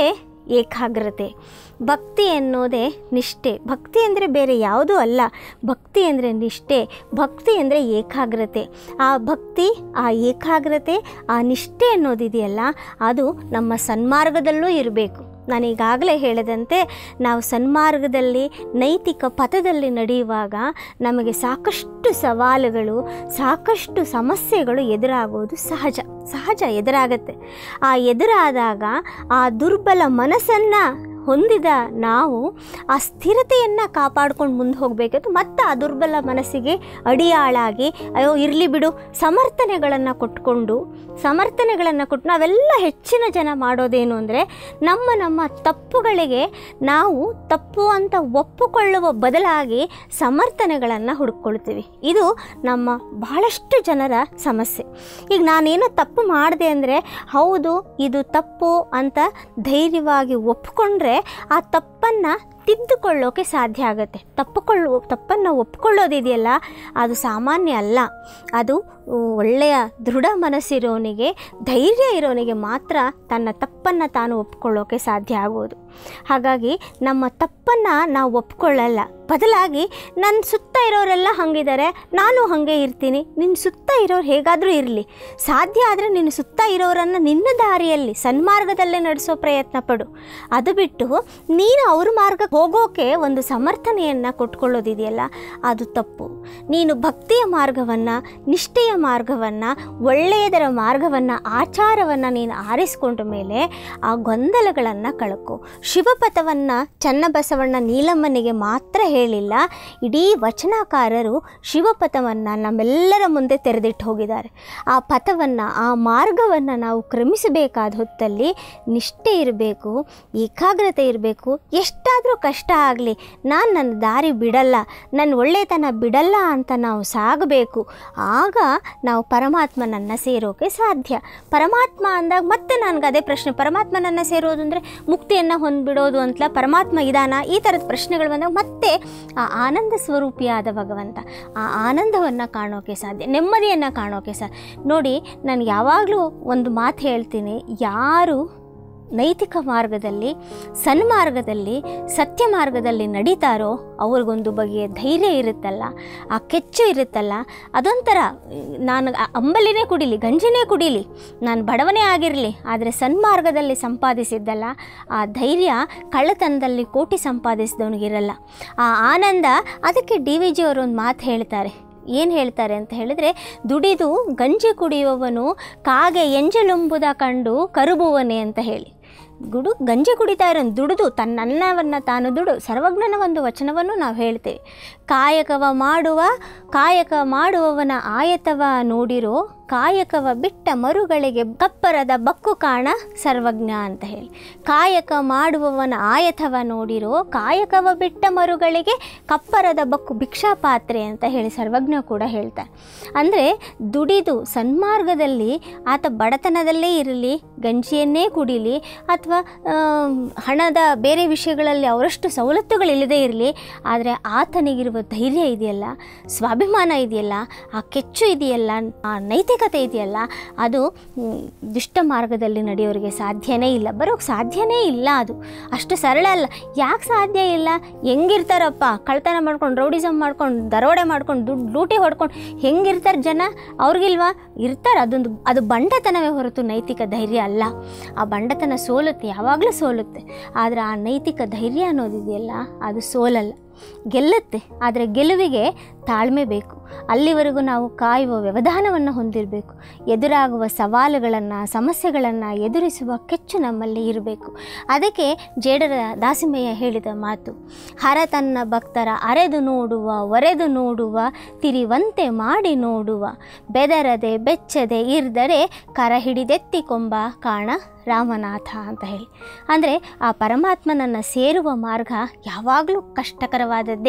ಏಕಾಗ್ರತೆ ಭಕ್ತಿ ಎನ್ನುವುದೇ ನಿಷ್ಠೆ ಭಕ್ತಿ ಅಂದರೆ ಬೇರೆ ಯಾವುದೂ ಅಲ್ಲ ಭಕ್ತಿ ಅಂದರೆ ನಿಷ್ಠೆ ಭಕ್ತಿ ಅಂದರೆ ಏಕಾಗ್ರತೆ ಆ ಭಕ್ತಿ ಆ ಏಕಾಗ್ರತೆ ಆ ನಿಷ್ಠೆ ಅನ್ನೋದಿದೆಯಲ್ಲ ಅದು ನಮ್ಮ ಸನ್ಮಾರ್ಗದಲ್ಲೂ ಇರಬೇಕು ನಾನು ಈಗಾಗಲೇ ಹೇಳಿದಂತೆ ನಾವು ಸನ್ಮಾರ್ಗದಲ್ಲಿ ನೈತಿಕ ಪಥದಲ್ಲಿ ನಡೆಯುವಾಗ ನಮಗೆ ಸಾಕಷ್ಟು ಸವಾಲುಗಳು ಸಾಕಷ್ಟು ಸಮಸ್ಯೆಗಳು ಎದುರಾಗೋದು ಸಹಜ ಸಹಜ ಎದುರಾಗತ್ತೆ ಆ ಎದುರಾದಾಗ ಆ ದುರ್ಬಲ ಮನಸ್ಸನ್ನು ಹೊಂದಿದ ನಾವು ಆ ಸ್ಥಿರತೆಯನ್ನು ಕಾಪಾಡ್ಕೊಂಡು ಮುಂದೆ ಹೋಗಬೇಕಿತ್ತು ಮತ್ತು ಆ ದುರ್ಬಲ ಮನಸ್ಸಿಗೆ ಅಡಿಯಾಳಾಗಿ ಅಯ್ಯೋ ಇರಲಿ ಬಿಡು ಸಮರ್ಥನೆಗಳನ್ನು ಕೊಟ್ಕೊಂಡು ಸಮರ್ಥನೆಗಳನ್ನು ಕೊಟ್ಟು ನಾವೆಲ್ಲ ಹೆಚ್ಚಿನ ಜನ ಮಾಡೋದೇನು ಅಂದರೆ ನಮ್ಮ ನಮ್ಮ ತಪ್ಪುಗಳಿಗೆ ನಾವು ತಪ್ಪು ಅಂತ ಒಪ್ಪುಕೊಳ್ಳುವ ಬದಲಾಗಿ ಸಮರ್ಥನೆಗಳನ್ನು ಹುಡುಕೊಳ್ತೀವಿ ಇದು ನಮ್ಮ ಬಹಳಷ್ಟು ಜನರ ಸಮಸ್ಯೆ ಈಗ ನಾನೇನೋ ತಪ್ಪು ಮಾಡಿದೆ ಅಂದರೆ ಹೌದು ಇದು ತಪ್ಪು ಅಂತ ಧೈರ್ಯವಾಗಿ ಒಪ್ಪಿಕೊಂಡ್ರೆ ಆ ತಪ್ಪನ್ನು ತಿದ್ದುಕೊಳ್ಳೋಕೆ ಸಾಧ್ಯ ಆಗುತ್ತೆ ತಪ್ಪುಕೊಳ್ಳು ತಪ್ಪನ್ನು ಒಪ್ಕೊಳ್ಳೋದಿದೆಯಲ್ಲ ಅದು ಸಾಮಾನ್ಯ ಅಲ್ಲ ಅದು ಒಳ್ಳೆಯ ದೃಢ ಮನಸ್ಸಿರೋನಿಗೆ ಧೈರ್ಯ ಇರೋನಿಗೆ ಮಾತ್ರ ತನ್ನ ತಪ್ಪನ್ನು ತಾನು ಒಪ್ಕೊಳ್ಳೋಕೆ ಸಾಧ್ಯ ಆಗೋದು ಹಾಗಾಗಿ ನಮ್ಮ ತಪ್ಪನ್ನು ನಾವು ಒಪ್ಕೊಳ್ಳಲ್ಲ ಬದಲಾಗಿ ನನ್ನ ಸುತ್ತ ಇರೋರೆಲ್ಲ ಹಾಗಿದ್ದಾರೆ ನಾನು ಹಾಗೆ ಇರ್ತೀನಿ ನಿನ್ನ ಸುತ್ತ ಇರೋರು ಹೇಗಾದರೂ ಇರಲಿ ಸಾಧ್ಯ ಆದರೆ ನಿನ್ನ ಸುತ್ತ ಇರೋರನ್ನು ನಿನ್ನ ದಾರಿಯಲ್ಲಿ ಸನ್ಮಾರ್ಗದಲ್ಲೇ ನಡೆಸೋ ಪ್ರಯತ್ನ ಪಡು ಅದು ಬಿಟ್ಟು ನೀನು ಅವ್ರ ಮಾರ್ಗಕ್ಕೆ ಹೋಗೋಕೆ ಒಂದು ಸಮರ್ಥನೆಯನ್ನು ಕೊಟ್ಕೊಳ್ಳೋದಿದೆಯಲ್ಲ ಅದು ತಪ್ಪು ನೀನು ಭಕ್ತಿಯ ಮಾರ್ಗವನ್ನು ನಿಷ್ಠೆಯ ಮಾರ್ಗವನ್ನು ಒಳ್ಳೆಯದರ ಮಾರ್ಗವನ್ನು ಆಚಾರವನ್ನು ನೀನು ಆರಿಸ್ಕೊಂಡ ಮೇಲೆ ಆ ಗೊಂದಲಗಳನ್ನು ಕಳ್ಕೊ ಶಿವಪಥವನ್ನು ಚನ್ನಬಸವಣ್ಣ ನೀಲಮ್ಮನಿಗೆ ಮಾತ್ರ ಹೇಳಿಲ್ಲ ಇಡೀ ವಚನಕಾರರು ಶಿವಪಥವನ್ನು ನಮ್ಮೆಲ್ಲರ ಮುಂದೆ ತೆರೆದಿಟ್ಟು ಹೋಗಿದ್ದಾರೆ ಆ ಪಥವನ್ನು ಆ ಮಾರ್ಗವನ್ನು ನಾವು ಕ್ರಮಿಸಬೇಕಾದ ಹೊತ್ತಲ್ಲಿ ನಿಷ್ಠೆ ಇರಬೇಕು ಏಕಾಗ್ರತೆ ಇರಬೇಕು ಎಷ್ಟಾದರೂ ಕಷ್ಟ ಆಗಲಿ ನಾನು ನನ್ನ ದಾರಿ ಬಿಡಲ್ಲ ನನ್ನ ಒಳ್ಳೆತನ ಬಿಡಲ್ಲ ಅಂತ ನಾವು ಸಾಗಬೇಕು ಆಗ ನಾವು ಪರಮಾತ್ಮನನ್ನು ಸೇರೋಕೆ ಸಾಧ್ಯ ಪರಮಾತ್ಮ ಅಂದಾಗ ಮತ್ತೆ ನನಗೆ ಅದೇ ಪ್ರಶ್ನೆ ಪರಮಾತ್ಮನನ್ನು ಸೇರೋದು ಅಂದರೆ ಮುಕ್ತಿಯನ್ನು ಹೊಂದ್ಬಿಡೋದು ಅಂತಲ ಪರಮಾತ್ಮ ಇದಾನ ಈ ಥರದ ಪ್ರಶ್ನೆಗಳು ಬಂದಾಗ ಮತ್ತೆ ಆ ಆನಂದ ಸ್ವರೂಪಿಯಾದ ಭಗವಂತ ಆ ಆನಂದವನ್ನು ಕಾಣೋಕೆ ಸಾಧ್ಯ ನೆಮ್ಮದಿಯನ್ನು ಕಾಣೋಕೆ ಸಾಧ್ಯ ನೋಡಿ ನಾನು ಯಾವಾಗಲೂ ಒಂದು ಮಾತು ಹೇಳ್ತೀನಿ ಯಾರು ನೈತಿಕ ಮಾರ್ಗದಲ್ಲಿ ಸನ್ಮಾರ್ಗದಲ್ಲಿ ಸತ್ಯ ಮಾರ್ಗದಲ್ಲಿ ನಡೀತಾರೋ ಅವ್ರಿಗೊಂದು ಬಗೆಯ ಧೈರ್ಯ ಇರುತ್ತಲ್ಲ ಆ ಕೆಚ್ಚು ಇರುತ್ತಲ್ಲ ಅದೊಂಥರ ನಾನು ಆ ಅಂಬಲಿನೇ ಕುಡಿಲಿ ಗಂಜಿನೇ ಕುಡಿಲಿ ನಾನು ಬಡವನೇ ಆಗಿರಲಿ ಆದರೆ ಸನ್ಮಾರ್ಗದಲ್ಲಿ ಸಂಪಾದಿಸಿದ್ದಲ್ಲ ಆ ಧೈರ್ಯ ಕಳ್ಳತನದಲ್ಲಿ ಕೋಟಿ ಸಂಪಾದಿಸಿದವನಿಗಿರಲ್ಲ ಆ ಆನಂದ ಅದಕ್ಕೆ ಡಿ ವಿ ಜಿ ಅವರು ಒಂದು ಮಾತು ಹೇಳ್ತಾರೆ ಏನು ಹೇಳ್ತಾರೆ ಅಂತ ಹೇಳಿದರೆ ದುಡಿದು ಗಂಜಿ ಕುಡಿಯುವವನು ಕಾಗೆ ಎಂಜಲುಂಬುದ ಕಂಡು ಕರುಬುವನೆ ಅಂತ ಹೇಳಿ ಗುಡು ಗಂಜಿ ಕುಡಿತಾ ಇರೋ ದುಡಿದು ತನ್ನ ಅನ್ನವನ್ನು ತಾನು ದುಡು ಸರ್ವಜ್ಞನ ಒಂದು ವಚನವನ್ನು ನಾವು ಹೇಳ್ತೇವೆ ಕಾಯಕವ ಮಾಡುವ ಕಾಯಕ ಮಾಡುವವನ ಆಯತವ ನೋಡಿರೋ ಕಾಯಕವ ಬಿಟ್ಟ ಮರುಗಳಿಗೆ ಕಪ್ಪರದ ಬಕ್ಕು ಕಾಣ ಸರ್ವಜ್ಞ ಅಂತ ಹೇಳಿ ಕಾಯಕ ಮಾಡುವವನ ಆಯತವ ನೋಡಿರೋ ಕಾಯಕವ ಬಿಟ್ಟ ಮರುಗಳಿಗೆ ಕಪ್ಪರದ ಬಕ್ಕು ಭಿಕ್ಷಾ ಪಾತ್ರೆ ಅಂತ ಹೇಳಿ ಸರ್ವಜ್ಞ ಕೂಡ ಹೇಳ್ತಾರೆ ಅಂದರೆ ದುಡಿದು ಸನ್ಮಾರ್ಗದಲ್ಲಿ ಆತ ಬಡತನದಲ್ಲೇ ಇರಲಿ ಗಂಜಿಯನ್ನೇ ಕುಡಿಲಿ ಅಥವಾ ಹಣದ ಬೇರೆ ವಿಷಯಗಳಲ್ಲಿ ಅವರಷ್ಟು ಸವಲತ್ತುಗಳಿಲ್ಲದೇ ಇರಲಿ ಆದರೆ ಆತನಿಗಿರುವ ಧೈರ್ಯ ಇದೆಯಲ್ಲ ಸ್ವಾಭಿಮಾನ ಇದೆಯಲ್ಲ ಆ ಕೆಚ್ಚು ಇದೆಯಲ್ಲ ಆ ನೈತಿಕತೆ ಇದೆಯಲ್ಲ ಅದು ಮ್, ದುಷ್ಟ ಮಾರ್ಗದಲ್ಲಿ ನಡೆಯೋರಿಗೆ ಸಾಧ್ಯನೇ ಇಲ್ಲ ಬರೋಕ್ಕೆ ಸಾಧ್ಯನೇ ಇಲ್ಲ ಅದು ಅಷ್ಟು ಸರಳ ಅಲ್ಲ ಯಾಕೆ ಸಾಧ್ಯ ಇಲ್ಲ ಹೆಂಗಿರ್ತಾರಪ್ಪ ಕಳ್ತನ ಮಾಡ್ಕೊಂಡು ರೌಡಿಸಮ್ ಮಾಡ್ಕೊಂಡು ದರೋಡೆ ಮಾಡ್ಕೊಂಡು ದುಡ್ಡು ಲೂಟಿ ಹೊಡ್ಕೊಂಡು ಹೆಂಗಿರ್ತಾರೆ ಜನ ಅವ್ರಿಗಿಲ್ವಾ ಇರ್ತಾರೆ ಅದೊಂದು ಅದು ಬಂಡತನವೇ ಹೊರತು ನೈತಿಕ ಧೈರ್ಯ ಅಲ್ಲ ಆ ಬಂಡತನ ಸೋಲುತ್ತೆ ಯಾವಾಗಲೂ ಸೋಲುತ್ತೆ ಆದರೆ ಆ ನೈತಿಕ ಧೈರ್ಯ ಅನ್ನೋದಿದೆಯಲ್ಲ ಅದು ಸೋಲಲ್ಲ ಗೆಲ್ಲುತ್ತೆ ಆದರೆ ಗೆಲುವಿಗೆ ತಾಳ್ಮೆ ಬೇಕು ಅಲ್ಲಿವರೆಗೂ ನಾವು ಕಾಯುವ ವ್ಯವಧಾನವನ್ನು ಹೊಂದಿರಬೇಕು ಎದುರಾಗುವ ಸವಾಲುಗಳನ್ನು ಸಮಸ್ಯೆಗಳನ್ನು ಎದುರಿಸುವ ಕೆಚ್ಚು ನಮ್ಮಲ್ಲಿ ಇರಬೇಕು ಅದಕ್ಕೆ ಜೇಡರ ದಾಸಿಮಯ್ಯ ಹೇಳಿದ ಮಾತು ಹರ ತನ್ನ ಭಕ್ತರ ಅರೆದು ನೋಡುವ ಒರೆದು ನೋಡುವ ತಿರಿವಂತೆ ಮಾಡಿ ನೋಡುವ ಬೆದರದೆ ಬೆಚ್ಚದೆ ಇರ್ದರೆ ಕರ ಹಿಡಿದೆತ್ತಿಕೊಂಬ ಕಾಣ ರಾಮನಾಥ ಅಂತ ಹೇಳಿ ಅಂದರೆ ಆ ಪರಮಾತ್ಮನನ್ನು ಸೇರುವ ಮಾರ್ಗ ಯಾವಾಗಲೂ ಕಷ್ಟಕರವಾದದ್ದೇ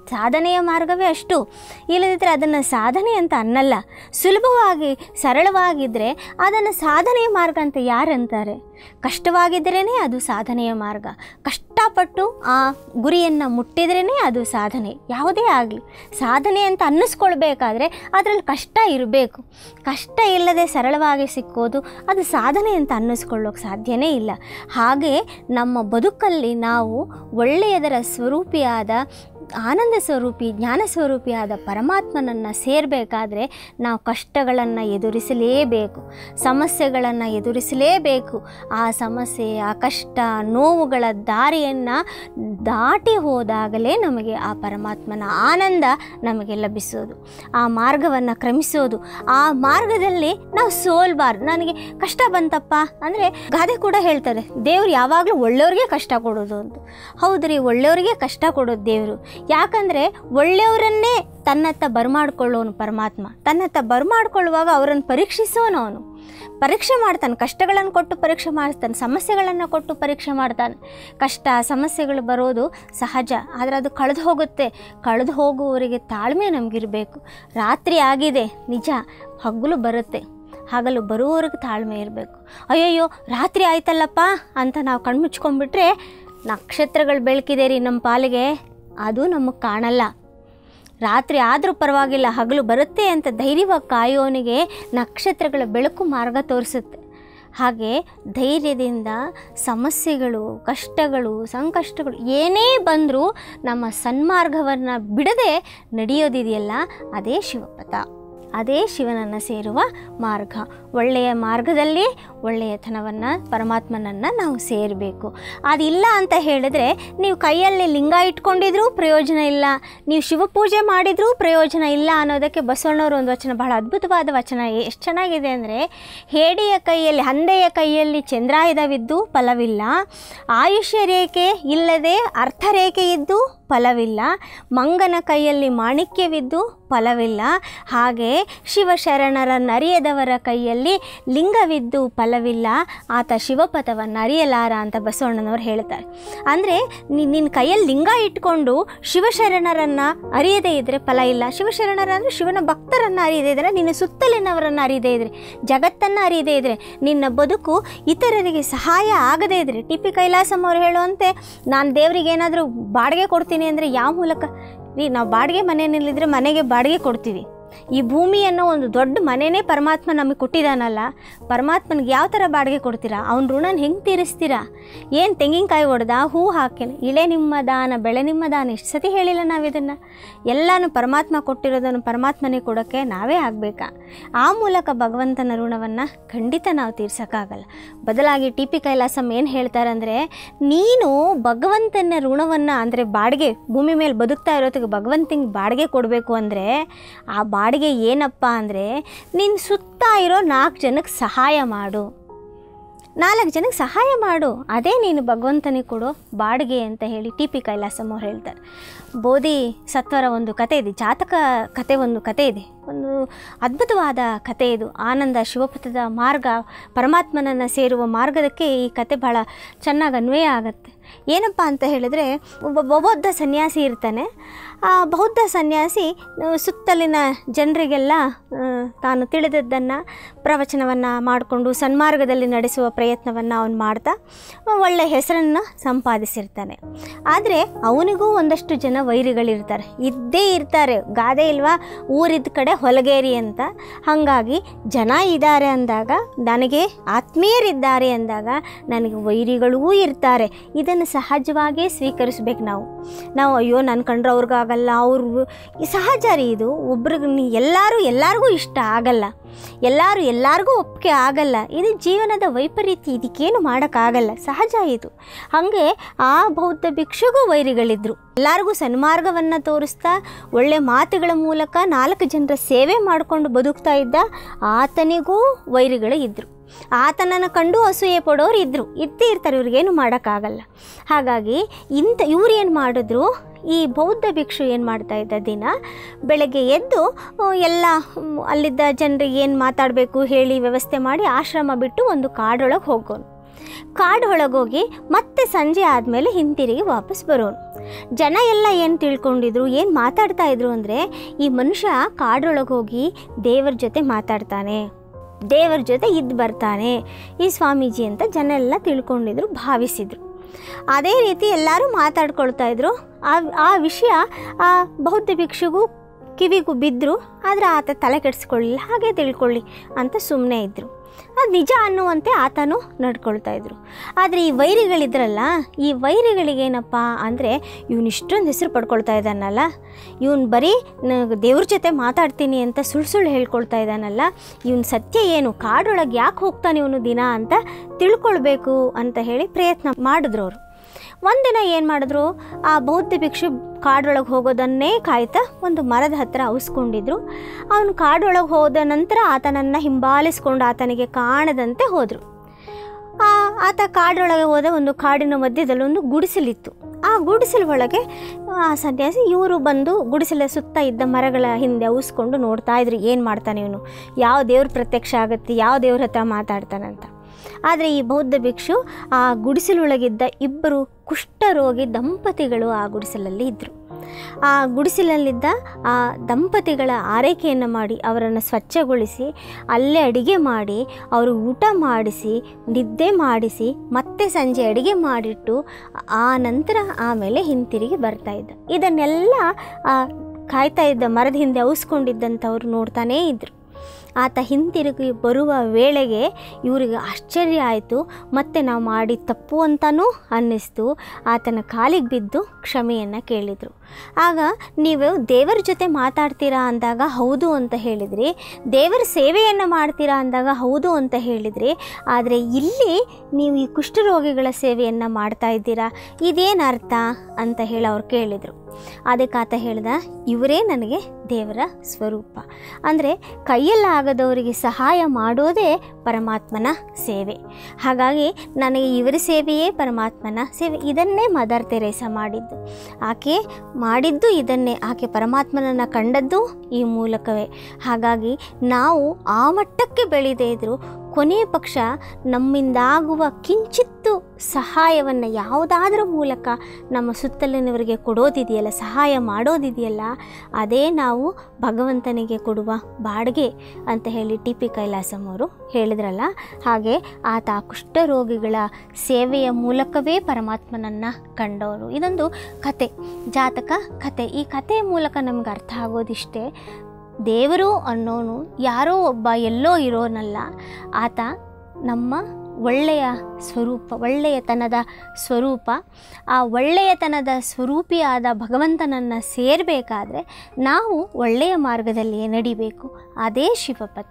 ಸಾಧನೆಯ ಮಾರ್ಗವೇ ಅಷ್ಟು ಇಲ್ಲದಿದ್ದರೆ ಅದನ್ನು ಸಾಧನೆ ಅಂತ ಅನ್ನಲ್ಲ ಸುಲಭವಾಗಿ ಸರಳವಾಗಿದ್ದರೆ ಅದನ್ನು ಸಾಧನೆಯ ಮಾರ್ಗ ಅಂತ ಯಾರಂತಾರೆ ಕಷ್ಟವಾಗಿದ್ದರೇ ಅದು ಸಾಧನೆಯ ಮಾರ್ಗ ಕಷ್ಟಪಟ್ಟು ಆ ಗುರಿಯನ್ನು ಮುಟ್ಟಿದ್ರೇ ಅದು ಸಾಧನೆ ಯಾವುದೇ ಆಗಲಿ ಸಾಧನೆ ಅಂತ ಅನ್ನಿಸ್ಕೊಳ್ಬೇಕಾದ್ರೆ ಅದರಲ್ಲಿ ಕಷ್ಟ ಇರಬೇಕು ಕಷ್ಟ ಇಲ್ಲದೆ ಸರಳವಾಗಿ ಸಿಕ್ಕೋದು ಅದು ಸಾಧನೆ ಅಂತ ಅನ್ನಿಸ್ಕೊಳ್ಳೋಕೆ ಸಾಧ್ಯನೇ ಇಲ್ಲ ಹಾಗೆ ನಮ್ಮ ಬದುಕಲ್ಲಿ ನಾವು ಒಳ್ಳೆಯದರ ಸ್ವರೂಪಿಯಾದ ಆನಂದ ಸ್ವರೂಪಿ ಜ್ಞಾನ ಸ್ವರೂಪಿಯಾದ ಪರಮಾತ್ಮನನ್ನು ಸೇರಬೇಕಾದ್ರೆ ನಾವು ಕಷ್ಟಗಳನ್ನು ಎದುರಿಸಲೇಬೇಕು ಸಮಸ್ಯೆಗಳನ್ನು ಎದುರಿಸಲೇಬೇಕು ಆ ಸಮಸ್ಯೆ ಆ ಕಷ್ಟ ನೋವುಗಳ ದಾರಿಯನ್ನು ದಾಟಿ ಹೋದಾಗಲೇ ನಮಗೆ ಆ ಪರಮಾತ್ಮನ ಆನಂದ ನಮಗೆ ಲಭಿಸೋದು ಆ ಮಾರ್ಗವನ್ನು ಕ್ರಮಿಸೋದು ಆ ಮಾರ್ಗದಲ್ಲಿ ನಾವು ಸೋಲ್ಬಾರ್ದು ನನಗೆ ಕಷ್ಟ ಬಂತಪ್ಪ ಅಂದರೆ ಗಾದೆ ಕೂಡ ಹೇಳ್ತಾರೆ ದೇವ್ರು ಯಾವಾಗಲೂ ಒಳ್ಳೆಯವ್ರಿಗೆ ಕಷ್ಟ ಕೊಡೋದು ಅಂತ ಹೌದ್ರಿ ಒಳ್ಳೆಯವ್ರಿಗೆ ಕಷ್ಟ ಕೊಡೋದು ದೇವರು ಯಾಕಂದರೆ ಒಳ್ಳೆಯವರನ್ನೇ ತನ್ನತ್ತ ಬರಮಾಡ್ಕೊಳ್ಳೋನು ಪರಮಾತ್ಮ ತನ್ನತ್ತ ಬರಮಾಡ್ಕೊಳ್ಳುವಾಗ ಅವರನ್ನು ಪರೀಕ್ಷಿಸೋನು ಅವನು ಪರೀಕ್ಷೆ ಮಾಡ್ತಾನೆ ಕಷ್ಟಗಳನ್ನು ಕೊಟ್ಟು ಪರೀಕ್ಷೆ ಮಾಡ್ತಾನೆ ಸಮಸ್ಯೆಗಳನ್ನು ಕೊಟ್ಟು ಪರೀಕ್ಷೆ ಮಾಡ್ತಾನೆ ಕಷ್ಟ ಸಮಸ್ಯೆಗಳು ಬರೋದು ಸಹಜ ಆದರೆ ಅದು ಕಳೆದು ಹೋಗುತ್ತೆ ಕಳೆದು ಹೋಗುವವರಿಗೆ ತಾಳ್ಮೆ ನಮಗಿರಬೇಕು ರಾತ್ರಿ ಆಗಿದೆ ನಿಜ ಹಗಲು ಬರುತ್ತೆ ಹಗಲು ಬರುವವರೆಗೆ ತಾಳ್ಮೆ ಇರಬೇಕು ಅಯ್ಯಯ್ಯೋ ರಾತ್ರಿ ಆಯ್ತಲ್ಲಪ್ಪ ಅಂತ ನಾವು ಕಣ್ಮುಚ್ಕೊಂಡ್ಬಿಟ್ರೆ ನಕ್ಷತ್ರಗಳು ಬೆಳಕಿದೆ ರೀ ನಮ್ಮ ಪಾಲಿಗೆ ಅದು ನಮಗೆ ಕಾಣಲ್ಲ ರಾತ್ರಿ ಆದರೂ ಪರವಾಗಿಲ್ಲ ಹಗಲು ಬರುತ್ತೆ ಅಂತ ಧೈರ್ಯವಾಗಿ ಕಾಯೋನಿಗೆ ನಕ್ಷತ್ರಗಳ ಬೆಳಕು ಮಾರ್ಗ ತೋರಿಸುತ್ತೆ ಹಾಗೆ ಧೈರ್ಯದಿಂದ ಸಮಸ್ಯೆಗಳು ಕಷ್ಟಗಳು ಸಂಕಷ್ಟಗಳು ಏನೇ ಬಂದರೂ ನಮ್ಮ ಸನ್ಮಾರ್ಗವನ್ನು ಬಿಡದೆ ನಡೆಯೋದಿದೆಯಲ್ಲ ಅದೇ ಶಿವಪಥ ಅದೇ ಶಿವನನ್ನು ಸೇರುವ ಮಾರ್ಗ ಒಳ್ಳೆಯ ಮಾರ್ಗದಲ್ಲಿ ಒಳ್ಳೆಯತನವನ್ನು ಪರಮಾತ್ಮನನ್ನು ನಾವು ಸೇರಬೇಕು ಅದಿಲ್ಲ ಅಂತ ಹೇಳಿದ್ರೆ ನೀವು ಕೈಯಲ್ಲಿ ಲಿಂಗ ಇಟ್ಕೊಂಡಿದ್ರೂ ಪ್ರಯೋಜನ ಇಲ್ಲ ನೀವು ಶಿವಪೂಜೆ ಮಾಡಿದ್ರೂ ಪ್ರಯೋಜನ ಇಲ್ಲ ಅನ್ನೋದಕ್ಕೆ ಬಸವಣ್ಣವರು ಒಂದು ವಚನ ಬಹಳ ಅದ್ಭುತವಾದ ವಚನ ಎಷ್ಟು ಚೆನ್ನಾಗಿದೆ ಅಂದರೆ ಹೇಡಿಯ ಕೈಯಲ್ಲಿ ಹಂದೆಯ ಕೈಯಲ್ಲಿ ಚಂದ್ರಾಯುಧವಿದ್ದು ಫಲವಿಲ್ಲ ಆಯುಷ್ಯ ರೇಖೆ ಇಲ್ಲದೆ ಅರ್ಥರೇಖೆ ಇದ್ದು ಫಲವಿಲ್ಲ ಮಂಗನ ಕೈಯಲ್ಲಿ ಮಾಣಿಕ್ಯವಿದ್ದು ಫಲವಿಲ್ಲ ಹಾಗೆ ಶಿವಶರಣರನ್ನು ಅರಿಯದವರ ಕೈಯಲ್ಲಿ ಲಿಂಗವಿದ್ದು ಫಲವಿಲ್ಲ ಆತ ಶಿವಪಥವನ್ನು ಅರಿಯಲಾರ ಅಂತ ಬಸವಣ್ಣನವರು ಹೇಳ್ತಾರೆ ಅಂದರೆ ನಿನ್ನ ಕೈಯಲ್ಲಿ ಲಿಂಗ ಇಟ್ಕೊಂಡು ಶಿವಶರಣರನ್ನು ಅರಿಯದೇ ಇದ್ದರೆ ಫಲ ಇಲ್ಲ ಶಿವಶರಣರ ಅಂದರೆ ಶಿವನ ಭಕ್ತರನ್ನು ಅರಿಯದೇ ಇದ್ದರೆ ನಿನ್ನ ಸುತ್ತಲಿನವರನ್ನು ಅರಿಯದೇ ಇದ್ದರೆ ಜಗತ್ತನ್ನು ಅರಿಯದೇ ಇದ್ದರೆ ನಿನ್ನ ಬದುಕು ಇತರರಿಗೆ ಸಹಾಯ ಆಗದೇ ಇದ್ದರೆ ಟಿ ಪಿ ಕೈಲಾಸಂ ಅವರು ಹೇಳುವಂತೆ ನಾನು ದೇವರಿಗೆ ಏನಾದರೂ ಬಾಡಿಗೆ ಕೊಡ್ತೀನಿ ಅಂದರೆ ಯಾವ ಮೂಲಕ ರೀ ನಾವು ಬಾಡಿಗೆ ಮನೆಯಲ್ಲಿದ್ದರೆ ಮನೆಗೆ ಬಾಡಿಗೆ ಕೊಡ್ತೀವಿ ಈ ಭೂಮಿ ಅನ್ನೋ ಒಂದು ದೊಡ್ಡ ಮನೆಯೇ ಪರಮಾತ್ಮ ನಮಗೆ ಕೊಟ್ಟಿದ್ದಾನಲ್ಲ ಪರಮಾತ್ಮನಿಗೆ ಯಾವ ಥರ ಬಾಡಿಗೆ ಕೊಡ್ತೀರಾ ಅವ್ನ ಋಣನ ಹೆಂಗೆ ತೀರಿಸ್ತೀರಾ ಏನು ತೆಂಗಿನಕಾಯಿ ಹೊಡೆದ ಹೂ ಹಾಕೇನೆ ಇಳೆ ನಿಮ್ಮ ದಾನ ಬೆಳೆ ನಿಮ್ಮ ದಾನ ಎಷ್ಟು ಸತಿ ಹೇಳಿಲ್ಲ ನಾವು ಇದನ್ನು ಎಲ್ಲನೂ ಪರಮಾತ್ಮ ಕೊಟ್ಟಿರೋದನ್ನು ಪರಮಾತ್ಮನೇ ಕೊಡೋಕ್ಕೆ ನಾವೇ ಆಗಬೇಕಾ ಆ ಮೂಲಕ ಭಗವಂತನ ಋಣವನ್ನು ಖಂಡಿತ ನಾವು ತೀರ್ಸೋಕ್ಕಾಗಲ್ಲ ಬದಲಾಗಿ ಟಿ ಪಿ ಕೈಲಾಸಂ ಏನು ಹೇಳ್ತಾರೆ ಅಂದರೆ ನೀನು ಭಗವಂತನ ಋಣವನ್ನು ಅಂದರೆ ಬಾಡಿಗೆ ಭೂಮಿ ಮೇಲೆ ಬದುಕ್ತಾ ಇರೋದಕ್ಕೆ ಭಗವಂತನಿಗೆ ಬಾಡಿಗೆ ಕೊಡಬೇಕು ಅಂದರೆ ಆ ಬಾಡಿಗೆ ಏನಪ್ಪ ಅಂದರೆ ನಿನ್ನ ಸುತ್ತ ಇರೋ ನಾಲ್ಕು ಜನಕ್ಕೆ ಸಹಾಯ ಮಾಡು ನಾಲ್ಕು ಜನಕ್ಕೆ ಸಹಾಯ ಮಾಡು ಅದೇ ನೀನು ಭಗವಂತನಿಗೆ ಕೊಡೋ ಬಾಡಿಗೆ ಅಂತ ಹೇಳಿ ಟಿ ಪಿ ಕೈಲಾಸಂ ಅವ್ರು ಹೇಳ್ತಾರೆ ಬೋಧಿ ಸತ್ವರ ಒಂದು ಕತೆ ಇದೆ ಜಾತಕ ಕತೆ ಒಂದು ಕತೆ ಇದೆ ಒಂದು ಅದ್ಭುತವಾದ ಕತೆ ಇದು ಆನಂದ ಶಿವಪಥದ ಮಾರ್ಗ ಪರಮಾತ್ಮನನ್ನು ಸೇರುವ ಮಾರ್ಗದಕ್ಕೆ ಈ ಕತೆ ಭಾಳ ಚೆನ್ನಾಗಿ ಅನ್ವಯ ಆಗುತ್ತೆ ಏನಪ್ಪ ಅಂತ ಹೇಳಿದ್ರೆ ಒಬ್ಬ ಬೌದ್ಧ ಸನ್ಯಾಸಿ ಇರ್ತಾನೆ ಆ ಬೌದ್ಧ ಸನ್ಯಾಸಿ ಆ, ಸುತ್ತಲಿನ ಜನರಿಗೆಲ್ಲ ಆ, ತಾನು ತಿಳಿದದ್ದನ್ನು ಪ್ರವಚನವನ್ನು ಮಾಡಿಕೊಂಡು ಸನ್ಮಾರ್ಗದಲ್ಲಿ ನಡೆಸುವ ಪ್ರಯತ್ನವನ್ನು ಅವನು ಮಾಡ್ತಾ ಒಳ್ಳೆಯ ಹೆಸರನ್ನು ಸಂಪಾದಿಸಿರ್ತಾನೆ ಆದರೆ ಅವನಿಗೂ ಒಂದಷ್ಟು ಜನ ವೈರಿಗಳಿರ್ತಾರೆ ಇದ್ದೇ ಇರ್ತಾರೆ ಗಾದೆ ಇಲ್ವಾ ಊರಿದ್ದ ಕಡೆ ಹೊಲಗೇರಿ ಅಂತ ಹಾಗಾಗಿ ಜನ ಇದ್ದಾರೆ ಅಂದಾಗ ನನಗೆ ಆತ್ಮೀಯರಿದ್ದಾರೆ ಅಂದಾಗ ನನಗೆ ವೈರಿಗಳೂ ಇರ್ತಾರೆ ಇದನ್ನು ಸಹಜವಾಗೇ ಸ್ವೀಕರಿಸ್ಬೇಕು ನಾವು ನಾವು ಅಯ್ಯೋ ನನ್ನ ಕಂಡ್ರೆ ಅವ್ರಿಗಾಗಲ್ಲ ಅವ್ರು ಈ ಸಹಜ ರೀ ಇದು ಒಬ್ರಿಗೆ ನೀ ಎಲ್ಲರೂ ಎಲ್ಲರಿಗೂ ಇಷ್ಟ ಆಗಲ್ಲ ಎಲ್ಲರೂ ಎಲ್ಲರಿಗೂ ಒಪ್ಪಿಗೆ ಆಗಲ್ಲ ಇದು ಜೀವನದ ವೈಪರೀತ್ಯ ಇದಕ್ಕೇನು ಮಾಡೋಕ್ಕಾಗಲ್ಲ ಸಹಜ ಇದು ಹಾಗೆ ಆ ಬೌದ್ಧ ಭಿಕ್ಷುಗೂ ವೈರಿಗಳಿದ್ರು ಎಲ್ಲರಿಗೂ ಸನ್ಮಾರ್ಗವನ್ನು ತೋರಿಸ್ತಾ ಒಳ್ಳೆ ಮಾತುಗಳ ಮೂಲಕ ನಾಲ್ಕು ಜನರ ಸೇವೆ ಮಾಡಿಕೊಂಡು ಬದುಕ್ತಾ ಇದ್ದ ಆತನಿಗೂ ವೈರಿಗಳು ಇದ್ದರು ಆತನನ್ನು ಕಂಡು ಅಸೂಯೆ ಪಡೋರು ಇದ್ದರು ಇದ್ದೇ ಇರ್ತಾರೆ ಇವ್ರಿಗೇನು ಮಾಡೋಕ್ಕಾಗಲ್ಲ ಹಾಗಾಗಿ ಇಂಥ ಇವ್ರು ಏನು ಮಾಡಿದ್ರು ಈ ಬೌದ್ಧ ಭಿಕ್ಷು ಏನು ಮಾಡ್ತಾ ಇದ್ದ ದಿನ ಬೆಳಗ್ಗೆ ಎದ್ದು ಆ, ಎಲ್ಲ ಮ್, ಅಲ್ಲಿದ್ದ ಜನರಿಗೆ ಏನು ಮಾತಾಡಬೇಕು ಹೇಳಿ ವ್ಯವಸ್ಥೆ ಮಾಡಿ ಆಶ್ರಮ ಬಿಟ್ಟು ಒಂದು ಕಾಡೊಳಗೆ ಹೋಗೋನು ಕಾಡು ಒಳಗೋಗಿ ಮತ್ತೆ ಸಂಜೆ ಆದಮೇಲೆ ಹಿಂತಿರುಗಿ ವಾಪಸ್ ಬರೋನು ಜನ ಎಲ್ಲ ಏನು ತಿಳ್ಕೊಂಡಿದ್ರು ಏನು ಮಾತಾಡ್ತಾ ಇದ್ರು ಅಂದರೆ ಈ ಮನುಷ್ಯ ಕಾಡೊಳಗೆ ಹೋಗಿ ದೇವರ ಜೊತೆ ಮಾತಾಡ್ತಾನೆ ದೇವರ ಜೊತೆ ಇದ್ದು ಬರ್ತಾನೆ ಈ ಸ್ವಾಮೀಜಿ ಅಂತ ಜನ ಎಲ್ಲ ತಿಳ್ಕೊಂಡಿದ್ರು ಭಾವಿಸಿದರು ಅದೇ ರೀತಿ ಎಲ್ಲರೂ ಮಾತಾಡ್ಕೊಳ್ತಾ ಇದ್ರು ಆ ಆ ವಿಷಯ ಆ ಬೌದ್ಧ ಭಿಕ್ಷುಗೂ ಕಿವಿಗೂ ಬಿದ್ದರು ಆದರೆ ಆತ ತಲೆ ಕೆಡಿಸ್ಕೊಳ್ಳಿಲ್ಲ ಹಾಗೆ ತಿಳ್ಕೊಳ್ಳಿ ಅಂತ ಸುಮ್ಮನೆ ಇದ್ದರು ಅದು ನಿಜ ಅನ್ನುವಂತೆ ಆತನು ನಡ್ಕೊಳ್ತಾ ಇದ್ರು ಆದರೆ ಈ ವೈರಿಗಳಿದ್ರಲ್ಲ ಈ ವೈರಿಗಳಿಗೇನಪ್ಪ ಅಂದರೆ ಇವನು ಇಷ್ಟೊಂದು ಹೆಸರು ಪಡ್ಕೊಳ್ತಾ ಇದ್ದಾನಲ್ಲ ಇವನು ಬರೀ ನ- ದೇವ್ರ ಜೊತೆ ಮಾತಾಡ್ತೀನಿ ಅಂತ ಸುಳ್ಳು ಸುಳ್ಳು ಹೇಳ್ಕೊಳ್ತಾ ಇದ್ದಾನಲ್ಲ ಇವನು ಸತ್ಯ ಏನು ಕಾಡೊಳಗೆ ಯಾಕೆ ಹೋಗ್ತಾನೆ ಇವನು ದಿನ ಅಂತ ತಿಳ್ಕೊಳ್ಬೇಕು ಅಂತ ಹೇಳಿ ಪ್ರಯತ್ನ ಮಾಡಿದ್ರು ಅವರು ಒಂದಿನ ಏನು ಮಾಡಿದ್ರು ಆ ಬೌದ್ಧ ಭಿಕ್ಷು ಕಾಡೊಳಗೆ ಹೋಗೋದನ್ನೇ ಕಾಯ್ತಾ ಒಂದು ಮರದ ಹತ್ರ ಅವಸ್ಕೊಂಡಿದ್ರು ಅವನು ಕಾಡೊಳಗೆ ಹೋದ ನಂತರ ಆತನನ್ನು ಹಿಂಬಾಲಿಸ್ಕೊಂಡು ಆತನಿಗೆ ಕಾಣದಂತೆ ಹೋದರು ಆ ಆತ ಕಾಡೊಳಗೆ ಹೋದ ಒಂದು ಕಾಡಿನ ಮಧ್ಯದಲ್ಲಿ ಒಂದು ಗುಡಿಸಲಿತ್ತು ಆ ಗುಡಿಸಲ ಒಳಗೆ ಆ ಸನ್ಯಾಸಿ ಇವರು ಬಂದು ಗುಡಿಸಲ ಸುತ್ತ ಇದ್ದ ಮರಗಳ ಹಿಂದೆ ಅವಸ್ಕೊಂಡು ನೋಡ್ತಾ ಇದ್ರು ಏನು ಮಾಡ್ತಾನೆ ಇವನು ಯಾವ ದೇವ್ರ ಪ್ರತ್ಯಕ್ಷ ಆಗುತ್ತೆ ಯಾವ ದೇವ್ರ ಹತ್ರ ಮಾತಾಡ್ತಾನಂತ ಆದರೆ ಈ ಬೌದ್ಧ ಭಿಕ್ಷು ಆ ಗುಡಿಸಲೊಳಗಿದ್ದ ಇಬ್ಬರು ಕುಷ್ಠರೋಗಿ ದಂಪತಿಗಳು ಆ ಗುಡಿಸಲಲ್ಲಿ ಇದ್ದರು ಆ ಗುಡಿಸಲಲ್ಲಿದ್ದ ಆ ದಂಪತಿಗಳ ಆರೈಕೆಯನ್ನು ಮಾಡಿ ಅವರನ್ನು ಸ್ವಚ್ಛಗೊಳಿಸಿ ಅಲ್ಲೇ ಅಡಿಗೆ ಮಾಡಿ ಅವರು ಊಟ ಮಾಡಿಸಿ ನಿದ್ದೆ ಮಾಡಿಸಿ ಮತ್ತೆ ಸಂಜೆ ಅಡಿಗೆ ಮಾಡಿಟ್ಟು ಆ ನಂತರ ಆಮೇಲೆ ಹಿಂತಿರುಗಿ ಬರ್ತಾ ಇದ್ದ ಇದನ್ನೆಲ್ಲ ಆ ಕಾಯ್ತಾ ಇದ್ದ ಮರದ ಹಿಂದೆ ಅವಸ್ಕೊಂಡಿದ್ದಂಥವ್ರು ನೋಡ್ತಾನೇ ಇದ್ದರು ಆತ ಹಿಂತಿರುಗಿ ಬರುವ ವೇಳೆಗೆ ಇವರಿಗೆ ಆಶ್ಚರ್ಯ ಆಯಿತು ಮತ್ತು ನಾವು ಮಾಡಿ ತಪ್ಪು ಅಂತಲೂ ಅನ್ನಿಸ್ತು ಆತನ ಕಾಲಿಗೆ ಬಿದ್ದು ಕ್ಷಮೆಯನ್ನು ಕೇಳಿದರು ಆಗ ನೀವು ದೇವರ ಜೊತೆ ಮಾತಾಡ್ತೀರಾ ಅಂದಾಗ ಹೌದು ಅಂತ ಹೇಳಿದ್ರಿ ದೇವರ ಸೇವೆಯನ್ನು ಮಾಡ್ತೀರಾ ಅಂದಾಗ ಹೌದು ಅಂತ ಹೇಳಿದ್ರಿ ಆದರೆ ಇಲ್ಲಿ ನೀವು ಈ ಕುಷ್ಠರೋಗಿಗಳ ಸೇವೆಯನ್ನು ಮಾಡ್ತಾ ಇದ್ದೀರಾ ಇದೇನು ಅರ್ಥ ಅಂತ ಹೇಳಿ ಅವ್ರು ಕೇಳಿದರು ಅದಕ್ಕೆ ಆತ ಹೇಳ್ದ ಇವರೇ ನನಗೆ ದೇವರ ಸ್ವರೂಪ ಅಂದರೆ ಕೈಯಲ್ಲಾಗದವರಿಗೆ ಸಹಾಯ ಮಾಡೋದೇ ಪರಮಾತ್ಮನ ಸೇವೆ ಹಾಗಾಗಿ ನನಗೆ ಇವರ ಸೇವೆಯೇ ಪರಮಾತ್ಮನ ಸೇವೆ ಇದನ್ನೇ ಮದರ್ ತೆರೇಸ ಮಾಡಿದ್ದು ಆಕೆ ಮಾಡಿದ್ದು ಇದನ್ನೇ ಆಕೆ ಪರಮಾತ್ಮನನ್ನು ಕಂಡದ್ದು ಈ ಮೂಲಕವೇ ಹಾಗಾಗಿ ನಾವು ಆ ಮಟ್ಟಕ್ಕೆ ಬೆಳೆದೇ ಇದ್ದರೂ ಕೊನೆಯ ಪಕ್ಷ ನಮ್ಮಿಂದಾಗುವ ಕಿಂಚಿತ್ತು ಸಹಾಯವನ್ನು ಯಾವುದಾದ್ರ ಮೂಲಕ ನಮ್ಮ ಸುತ್ತಲಿನವರಿಗೆ ಕೊಡೋದಿದೆಯಲ್ಲ ಸಹಾಯ ಮಾಡೋದಿದೆಯಲ್ಲ ಅದೇ ನಾವು ಭಗವಂತನಿಗೆ ಕೊಡುವ ಬಾಡಿಗೆ ಅಂತ ಹೇಳಿ ಟಿ ಪಿ ಕೈಲಾಸಂ ಅವರು ಹೇಳಿದ್ರಲ್ಲ ಹಾಗೆ ಆತ ಆ ಕುಷ್ಠರೋಗಿಗಳ ಸೇವೆಯ ಮೂಲಕವೇ ಪರಮಾತ್ಮನನ್ನು ಕಂಡವರು ಇದೊಂದು ಕತೆ ಜಾತಕ ಕತೆ ಈ ಕಥೆಯ ಮೂಲಕ ನಮ್ಗೆ ಅರ್ಥ ಆಗೋದಿಷ್ಟೇ ದೇವರು ಅನ್ನೋನು ಯಾರೋ ಒಬ್ಬ ಎಲ್ಲೋ ಇರೋನಲ್ಲ ಆತ ನಮ್ಮ ಒಳ್ಳೆಯ ಸ್ವರೂಪ ಒಳ್ಳೆಯತನದ ಸ್ವರೂಪ ಆ ಒಳ್ಳೆಯತನದ ಸ್ವರೂಪಿಯಾದ ಭಗವಂತನನ್ನು ಸೇರಬೇಕಾದ್ರೆ ನಾವು ಒಳ್ಳೆಯ ಮಾರ್ಗದಲ್ಲಿಯೇ ನಡಿಬೇಕು ಅದೇ ಶಿವಪಥ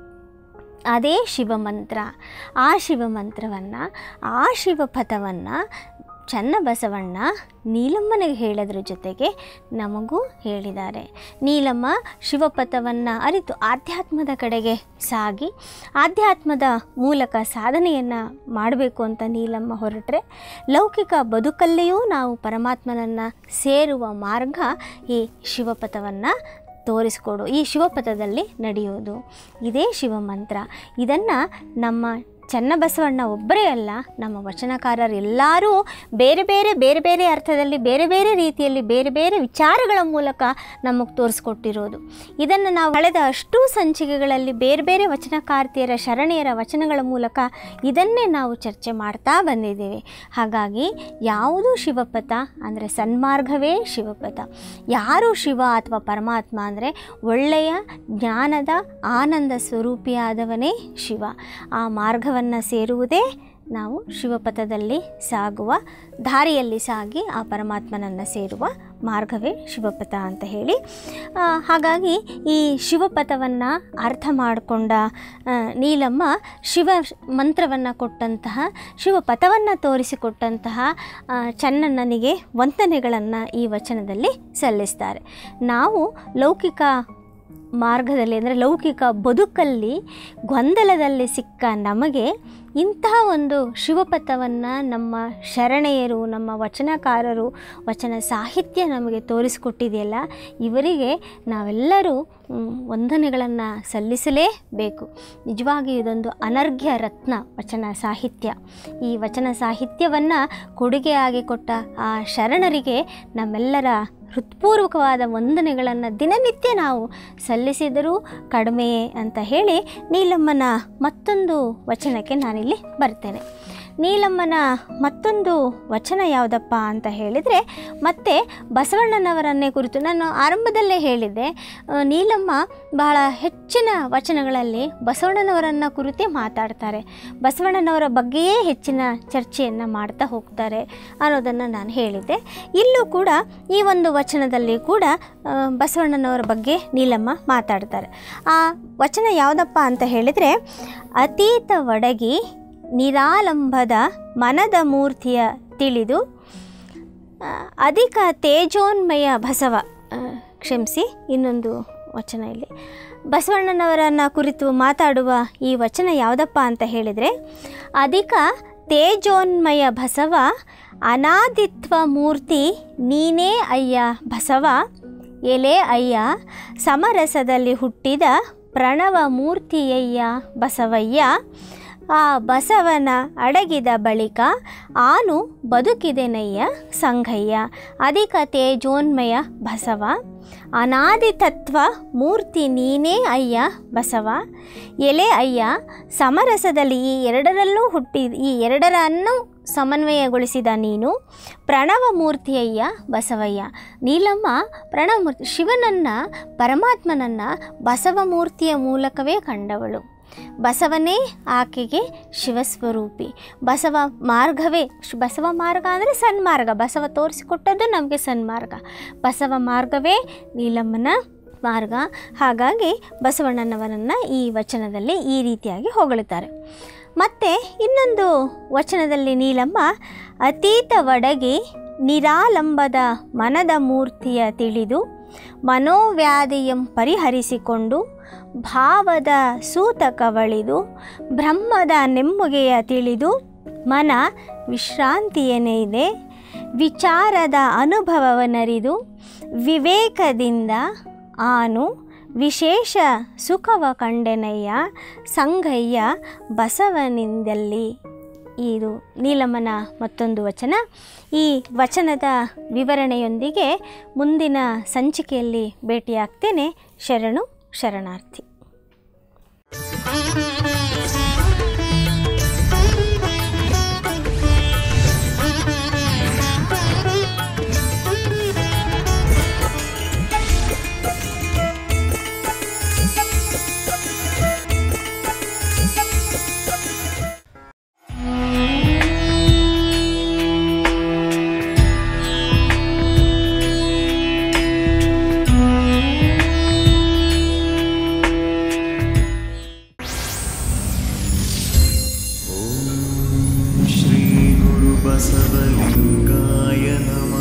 ಅದೇ ಶಿವಮಂತ್ರ ಆ ಶಿವಮಂತ್ರವನ್ನು ಆ ಶಿವಪಥವನ್ನು ಚನ್ನಬಸವಣ್ಣ ನೀಲಮ್ಮನಿಗೆ ಹೇಳೋದ್ರ ಜೊತೆಗೆ ನಮಗೂ ಹೇಳಿದ್ದಾರೆ ನೀಲಮ್ಮ ಶಿವಪಥವನ್ನು ಅರಿತು ಆಧ್ಯಾತ್ಮದ ಕಡೆಗೆ ಸಾಗಿ ಆಧ್ಯಾತ್ಮದ ಮೂಲಕ ಸಾಧನೆಯನ್ನು ಮಾಡಬೇಕು ಅಂತ ನೀಲಮ್ಮ ಹೊರಟ್ರೆ ಲೌಕಿಕ ಬದುಕಲ್ಲಿಯೂ ನಾವು ಪರಮಾತ್ಮನನ್ನು ಸೇರುವ ಮಾರ್ಗ ಈ ಶಿವಪಥವನ್ನು ತೋರಿಸ್ಕೊಡು ಈ ಶಿವಪಥದಲ್ಲಿ ನಡೆಯೋದು ಇದೇ ಶಿವಮಂತ್ರ ಇದನ್ನು ನಮ್ಮ ಚನ್ನಬಸವಣ್ಣ ಒಬ್ಬರೇ ಅಲ್ಲ ನಮ್ಮ ವಚನಕಾರರು ಎಲ್ಲರೂ ಬೇರೆ ಬೇರೆ ಬೇರೆ ಬೇರೆ ಅರ್ಥದಲ್ಲಿ ಬೇರೆ ಬೇರೆ ರೀತಿಯಲ್ಲಿ ಬೇರೆ ಬೇರೆ ವಿಚಾರಗಳ ಮೂಲಕ ನಮಗೆ ತೋರಿಸ್ಕೊಟ್ಟಿರೋದು ಇದನ್ನು ನಾವು ಕಳೆದ ಅಷ್ಟೂ ಸಂಚಿಕೆಗಳಲ್ಲಿ ಬೇರೆ ಬೇರೆ ವಚನಕಾರ್ತಿಯರ ಶರಣೆಯರ ವಚನಗಳ ಮೂಲಕ ಇದನ್ನೇ ನಾವು ಚರ್ಚೆ ಮಾಡ್ತಾ ಬಂದಿದ್ದೇವೆ ಹಾಗಾಗಿ ಯಾವುದು ಶಿವಪಥ ಅಂದರೆ ಸನ್ಮಾರ್ಗವೇ ಶಿವಪಥ ಯಾರು ಶಿವ ಅಥವಾ ಪರಮಾತ್ಮ ಅಂದರೆ ಒಳ್ಳೆಯ ಜ್ಞಾನದ ಆನಂದ ಸ್ವರೂಪಿಯಾದವನೇ ಶಿವ ಆ ಮಾರ್ಗವನ್ನು ಸೇರುವುದೇ ನಾವು ಶಿವಪಥದಲ್ಲಿ ಸಾಗುವ ದಾರಿಯಲ್ಲಿ ಸಾಗಿ ಆ ಪರಮಾತ್ಮನನ್ನು ಸೇರುವ ಮಾರ್ಗವೇ ಶಿವಪಥ ಅಂತ ಹೇಳಿ ಆ, ಹಾಗಾಗಿ ಈ ಶಿವಪಥವನ್ನು ಅರ್ಥ ಮಾಡಿಕೊಂಡ ಆ, ನೀಲಮ್ಮ ಶಿವ ಮಂತ್ರವನ್ನು ಕೊಟ್ಟಂತಹ ಶಿವಪಥವನ್ನು ತೋರಿಸಿಕೊಟ್ಟಂತಹ ಆ, ಚನ್ನಣ್ಣನಿಗೆ ವಂದನೆಗಳನ್ನು ಈ ವಚನದಲ್ಲಿ ಸಲ್ಲಿಸ್ತಾರೆ ನಾವು ಲೌಕಿಕ ಮಾರ್ಗದಲ್ಲಿ ಅಂದರೆ ಲೌಕಿಕ ಬದುಕಲ್ಲಿ ಗೊಂದಲದಲ್ಲಿ ಸಿಕ್ಕ ನಮಗೆ ಇಂತಹ ಒಂದು ಶಿವಪಥವನ್ನು ನಮ್ಮ ಶರಣೆಯರು ನಮ್ಮ ವಚನಕಾರರು ವಚನ ಸಾಹಿತ್ಯ ನಮಗೆ ತೋರಿಸಿಕೊಟ್ಟಿದೆಯಲ್ಲ ಇವರಿಗೆ ನಾವೆಲ್ಲರೂ ಮ್, ವಂದನೆಗಳನ್ನು ಸಲ್ಲಿಸಲೇಬೇಕು ನಿಜವಾಗಿ ಇದೊಂದು ಅನರ್ಘ್ಯ ರತ್ನ ವಚನ ಸಾಹಿತ್ಯ ಈ ವಚನ ಸಾಹಿತ್ಯವನ್ನು ಕೊಡುಗೆಯಾಗಿ ಕೊಟ್ಟ ಆ ಶರಣರಿಗೆ ನಮ್ಮೆಲ್ಲರ ಹೃತ್ಪೂರ್ವಕವಾದ ವಂದನೆಗಳನ್ನು ದಿನನಿತ್ಯ ನಾವು ಸಲ್ಲಿಸಿದರೂ ಕಡಿಮೆಯೇ ಅಂತ ಹೇಳಿ ನೀಲಮ್ಮನ ಮತ್ತೊಂದು ವಚನಕ್ಕೆ ನಾನಿಲ್ಲಿ ಬರ್ತೇನೆ ನೀಲಮ್ಮನ ಮತ್ತೊಂದು ವಚನ ಯಾವುದಪ್ಪ ಅಂತ ಹೇಳಿದರೆ ಮತ್ತೆ ಬಸವಣ್ಣನವರನ್ನೇ ಕುರಿತು ನಾನು ಆರಂಭದಲ್ಲೇ ಹೇಳಿದ್ದೆ ಆ, ನೀಲಮ್ಮ ಬಹಳ ಹೆಚ್ಚಿನ ವಚನಗಳಲ್ಲಿ ಬಸವಣ್ಣನವರನ್ನು ಕುರಿತೇ ಮಾತಾಡ್ತಾರೆ ಬಸವಣ್ಣನವರ ಬಗ್ಗೆಯೇ ಹೆಚ್ಚಿನ ಚರ್ಚೆಯನ್ನು ಮಾಡ್ತಾ ಹೋಗ್ತಾರೆ ಅನ್ನೋದನ್ನು ನಾನು ಹೇಳಿದ್ದೆ ಇಲ್ಲೂ ಕೂಡ ಈ ಒಂದು ವಚನದಲ್ಲಿ ಕೂಡ ಆ, ಬಸವಣ್ಣನವರ ಬಗ್ಗೆ ನೀಲಮ್ಮ ಮಾತಾಡ್ತಾರೆ ಆ ವಚನ ಯಾವುದಪ್ಪ ಅಂತ ಹೇಳಿದರೆ ಅತೀತ ಒಡಗಿ ನಿರಾಲಂಬದ ಮನದ ಮೂರ್ತಿಯ ತಿಳಿದು ಆ, ಅಧಿಕ ತೇಜೋನ್ಮಯ ಬಸವ ಆ, ಕ್ಷಮಿಸಿ ಇನ್ನೊಂದು ವಚನ ಇಲ್ಲಿ ಬಸವಣ್ಣನವರನ್ನು ಕುರಿತು ಮಾತಾಡುವ ಈ ವಚನ ಯಾವುದಪ್ಪ ಅಂತ ಹೇಳಿದರೆ ಅಧಿಕ ತೇಜೋನ್ಮಯ ಬಸವ ಅನಾದಿತ್ವ ಮೂರ್ತಿ ನೀನೇ ಅಯ್ಯ ಬಸವ ಎಲೆ ಅಯ್ಯ ಸಮರಸದಲ್ಲಿ ಹುಟ್ಟಿದ ಪ್ರಣವ ಮೂರ್ತಿಯಯ್ಯ ಬಸವಯ್ಯ ಆ ಬಸವನ ಅಡಗಿದ ಬಳಿಕ ಆನು ಬದುಕಿದೆನಯ್ಯ ಸಂಘಯ್ಯ ಅಧಿಕ ತೇಜೋನ್ಮಯ ಬಸವ ಅನಾದಿ ತತ್ವ ಮೂರ್ತಿ ನೀನೇ ಅಯ್ಯ ಬಸವ ಎಲೆ ಅಯ್ಯ ಸಮರಸದಲ್ಲಿ ಈ ಎರಡರಲ್ಲೂ ಹುಟ್ಟಿ ಈ ಎರಡರನ್ನು ಸಮನ್ವಯಗೊಳಿಸಿದ ನೀನು ಪ್ರಣವ ಮೂರ್ತಿಯಯ್ಯ ಬಸವಯ್ಯ ನೀಲಮ್ಮ ಪ್ರಣವ ಮೂರ್ತಿ ಶಿವನನ್ನು ಪರಮಾತ್ಮನನ್ನು ಬಸವ ಮೂರ್ತಿಯ ಮೂಲಕವೇ ಕಂಡವಳು ಬಸವನೇ ಆಕೆಗೆ ಶಿವಸ್ವರೂಪಿ ಬಸವ ಮಾರ್ಗವೇ ಶ್- ಬಸವ ಮಾರ್ಗ ಅಂದರೆ ಸನ್ಮಾರ್ಗ ಬಸವ ತೋರಿಸಿಕೊಟ್ಟದ್ದು ನಮಗೆ ಸನ್ಮಾರ್ಗ ಬಸವ ಮಾರ್ಗವೇ ನೀಲಮ್ಮನ ಮಾರ್ಗ ಹಾಗಾಗಿ ಬಸವಣ್ಣನವರನ್ನು ಈ ವಚನದಲ್ಲಿ ಈ ರೀತಿಯಾಗಿ ಹೊಗಳುತ್ತಾರೆ ಮತ್ತು ಇನ್ನೊಂದು ವಚನದಲ್ಲಿ ನೀಲಮ್ಮ ಅತೀತ ಒಡಗಿ ನಿರಾಲಂಬದ ಮನದ ಮೂರ್ತಿಯ ತಿಳಿದು ಮನೋವ್ಯಾಧಿಯಂ ಪರಿಹರಿಸಿಕೊಂಡು ಭಾವದ ಸೂತಕವಳಿದು ಬ್ರಹ್ಮದ ನೆಮ್ಮುಗೆಯ ತಿಳಿದು ಮನ ವಿಶ್ರಾಂತಿಯೇನಿದೆ ವಿಚಾರದ ಅನುಭವವನರಿದು ವಿವೇಕದಿಂದ ಆನು ವಿಶೇಷ ಸುಖವ ಕಂಡೆನಯ್ಯ ಸಂಗಯ್ಯ ಬಸವನಿಂದಲ್ಲಿ ಇದು ನೀಲಮ್ಮನ ಮತ್ತೊಂದು ವಚನ ಈ ವಚನದ ವಿವರಣೆಯೊಂದಿಗೆ ಮುಂದಿನ ಸಂಚಿಕೆಯಲ್ಲಿ ಭೇಟಿಯಾಗ್ತೇನೆ ಶರಣು ಶರಣಾರ್ಥಿ श्रीगुरुबसवलिङ्गाय नमः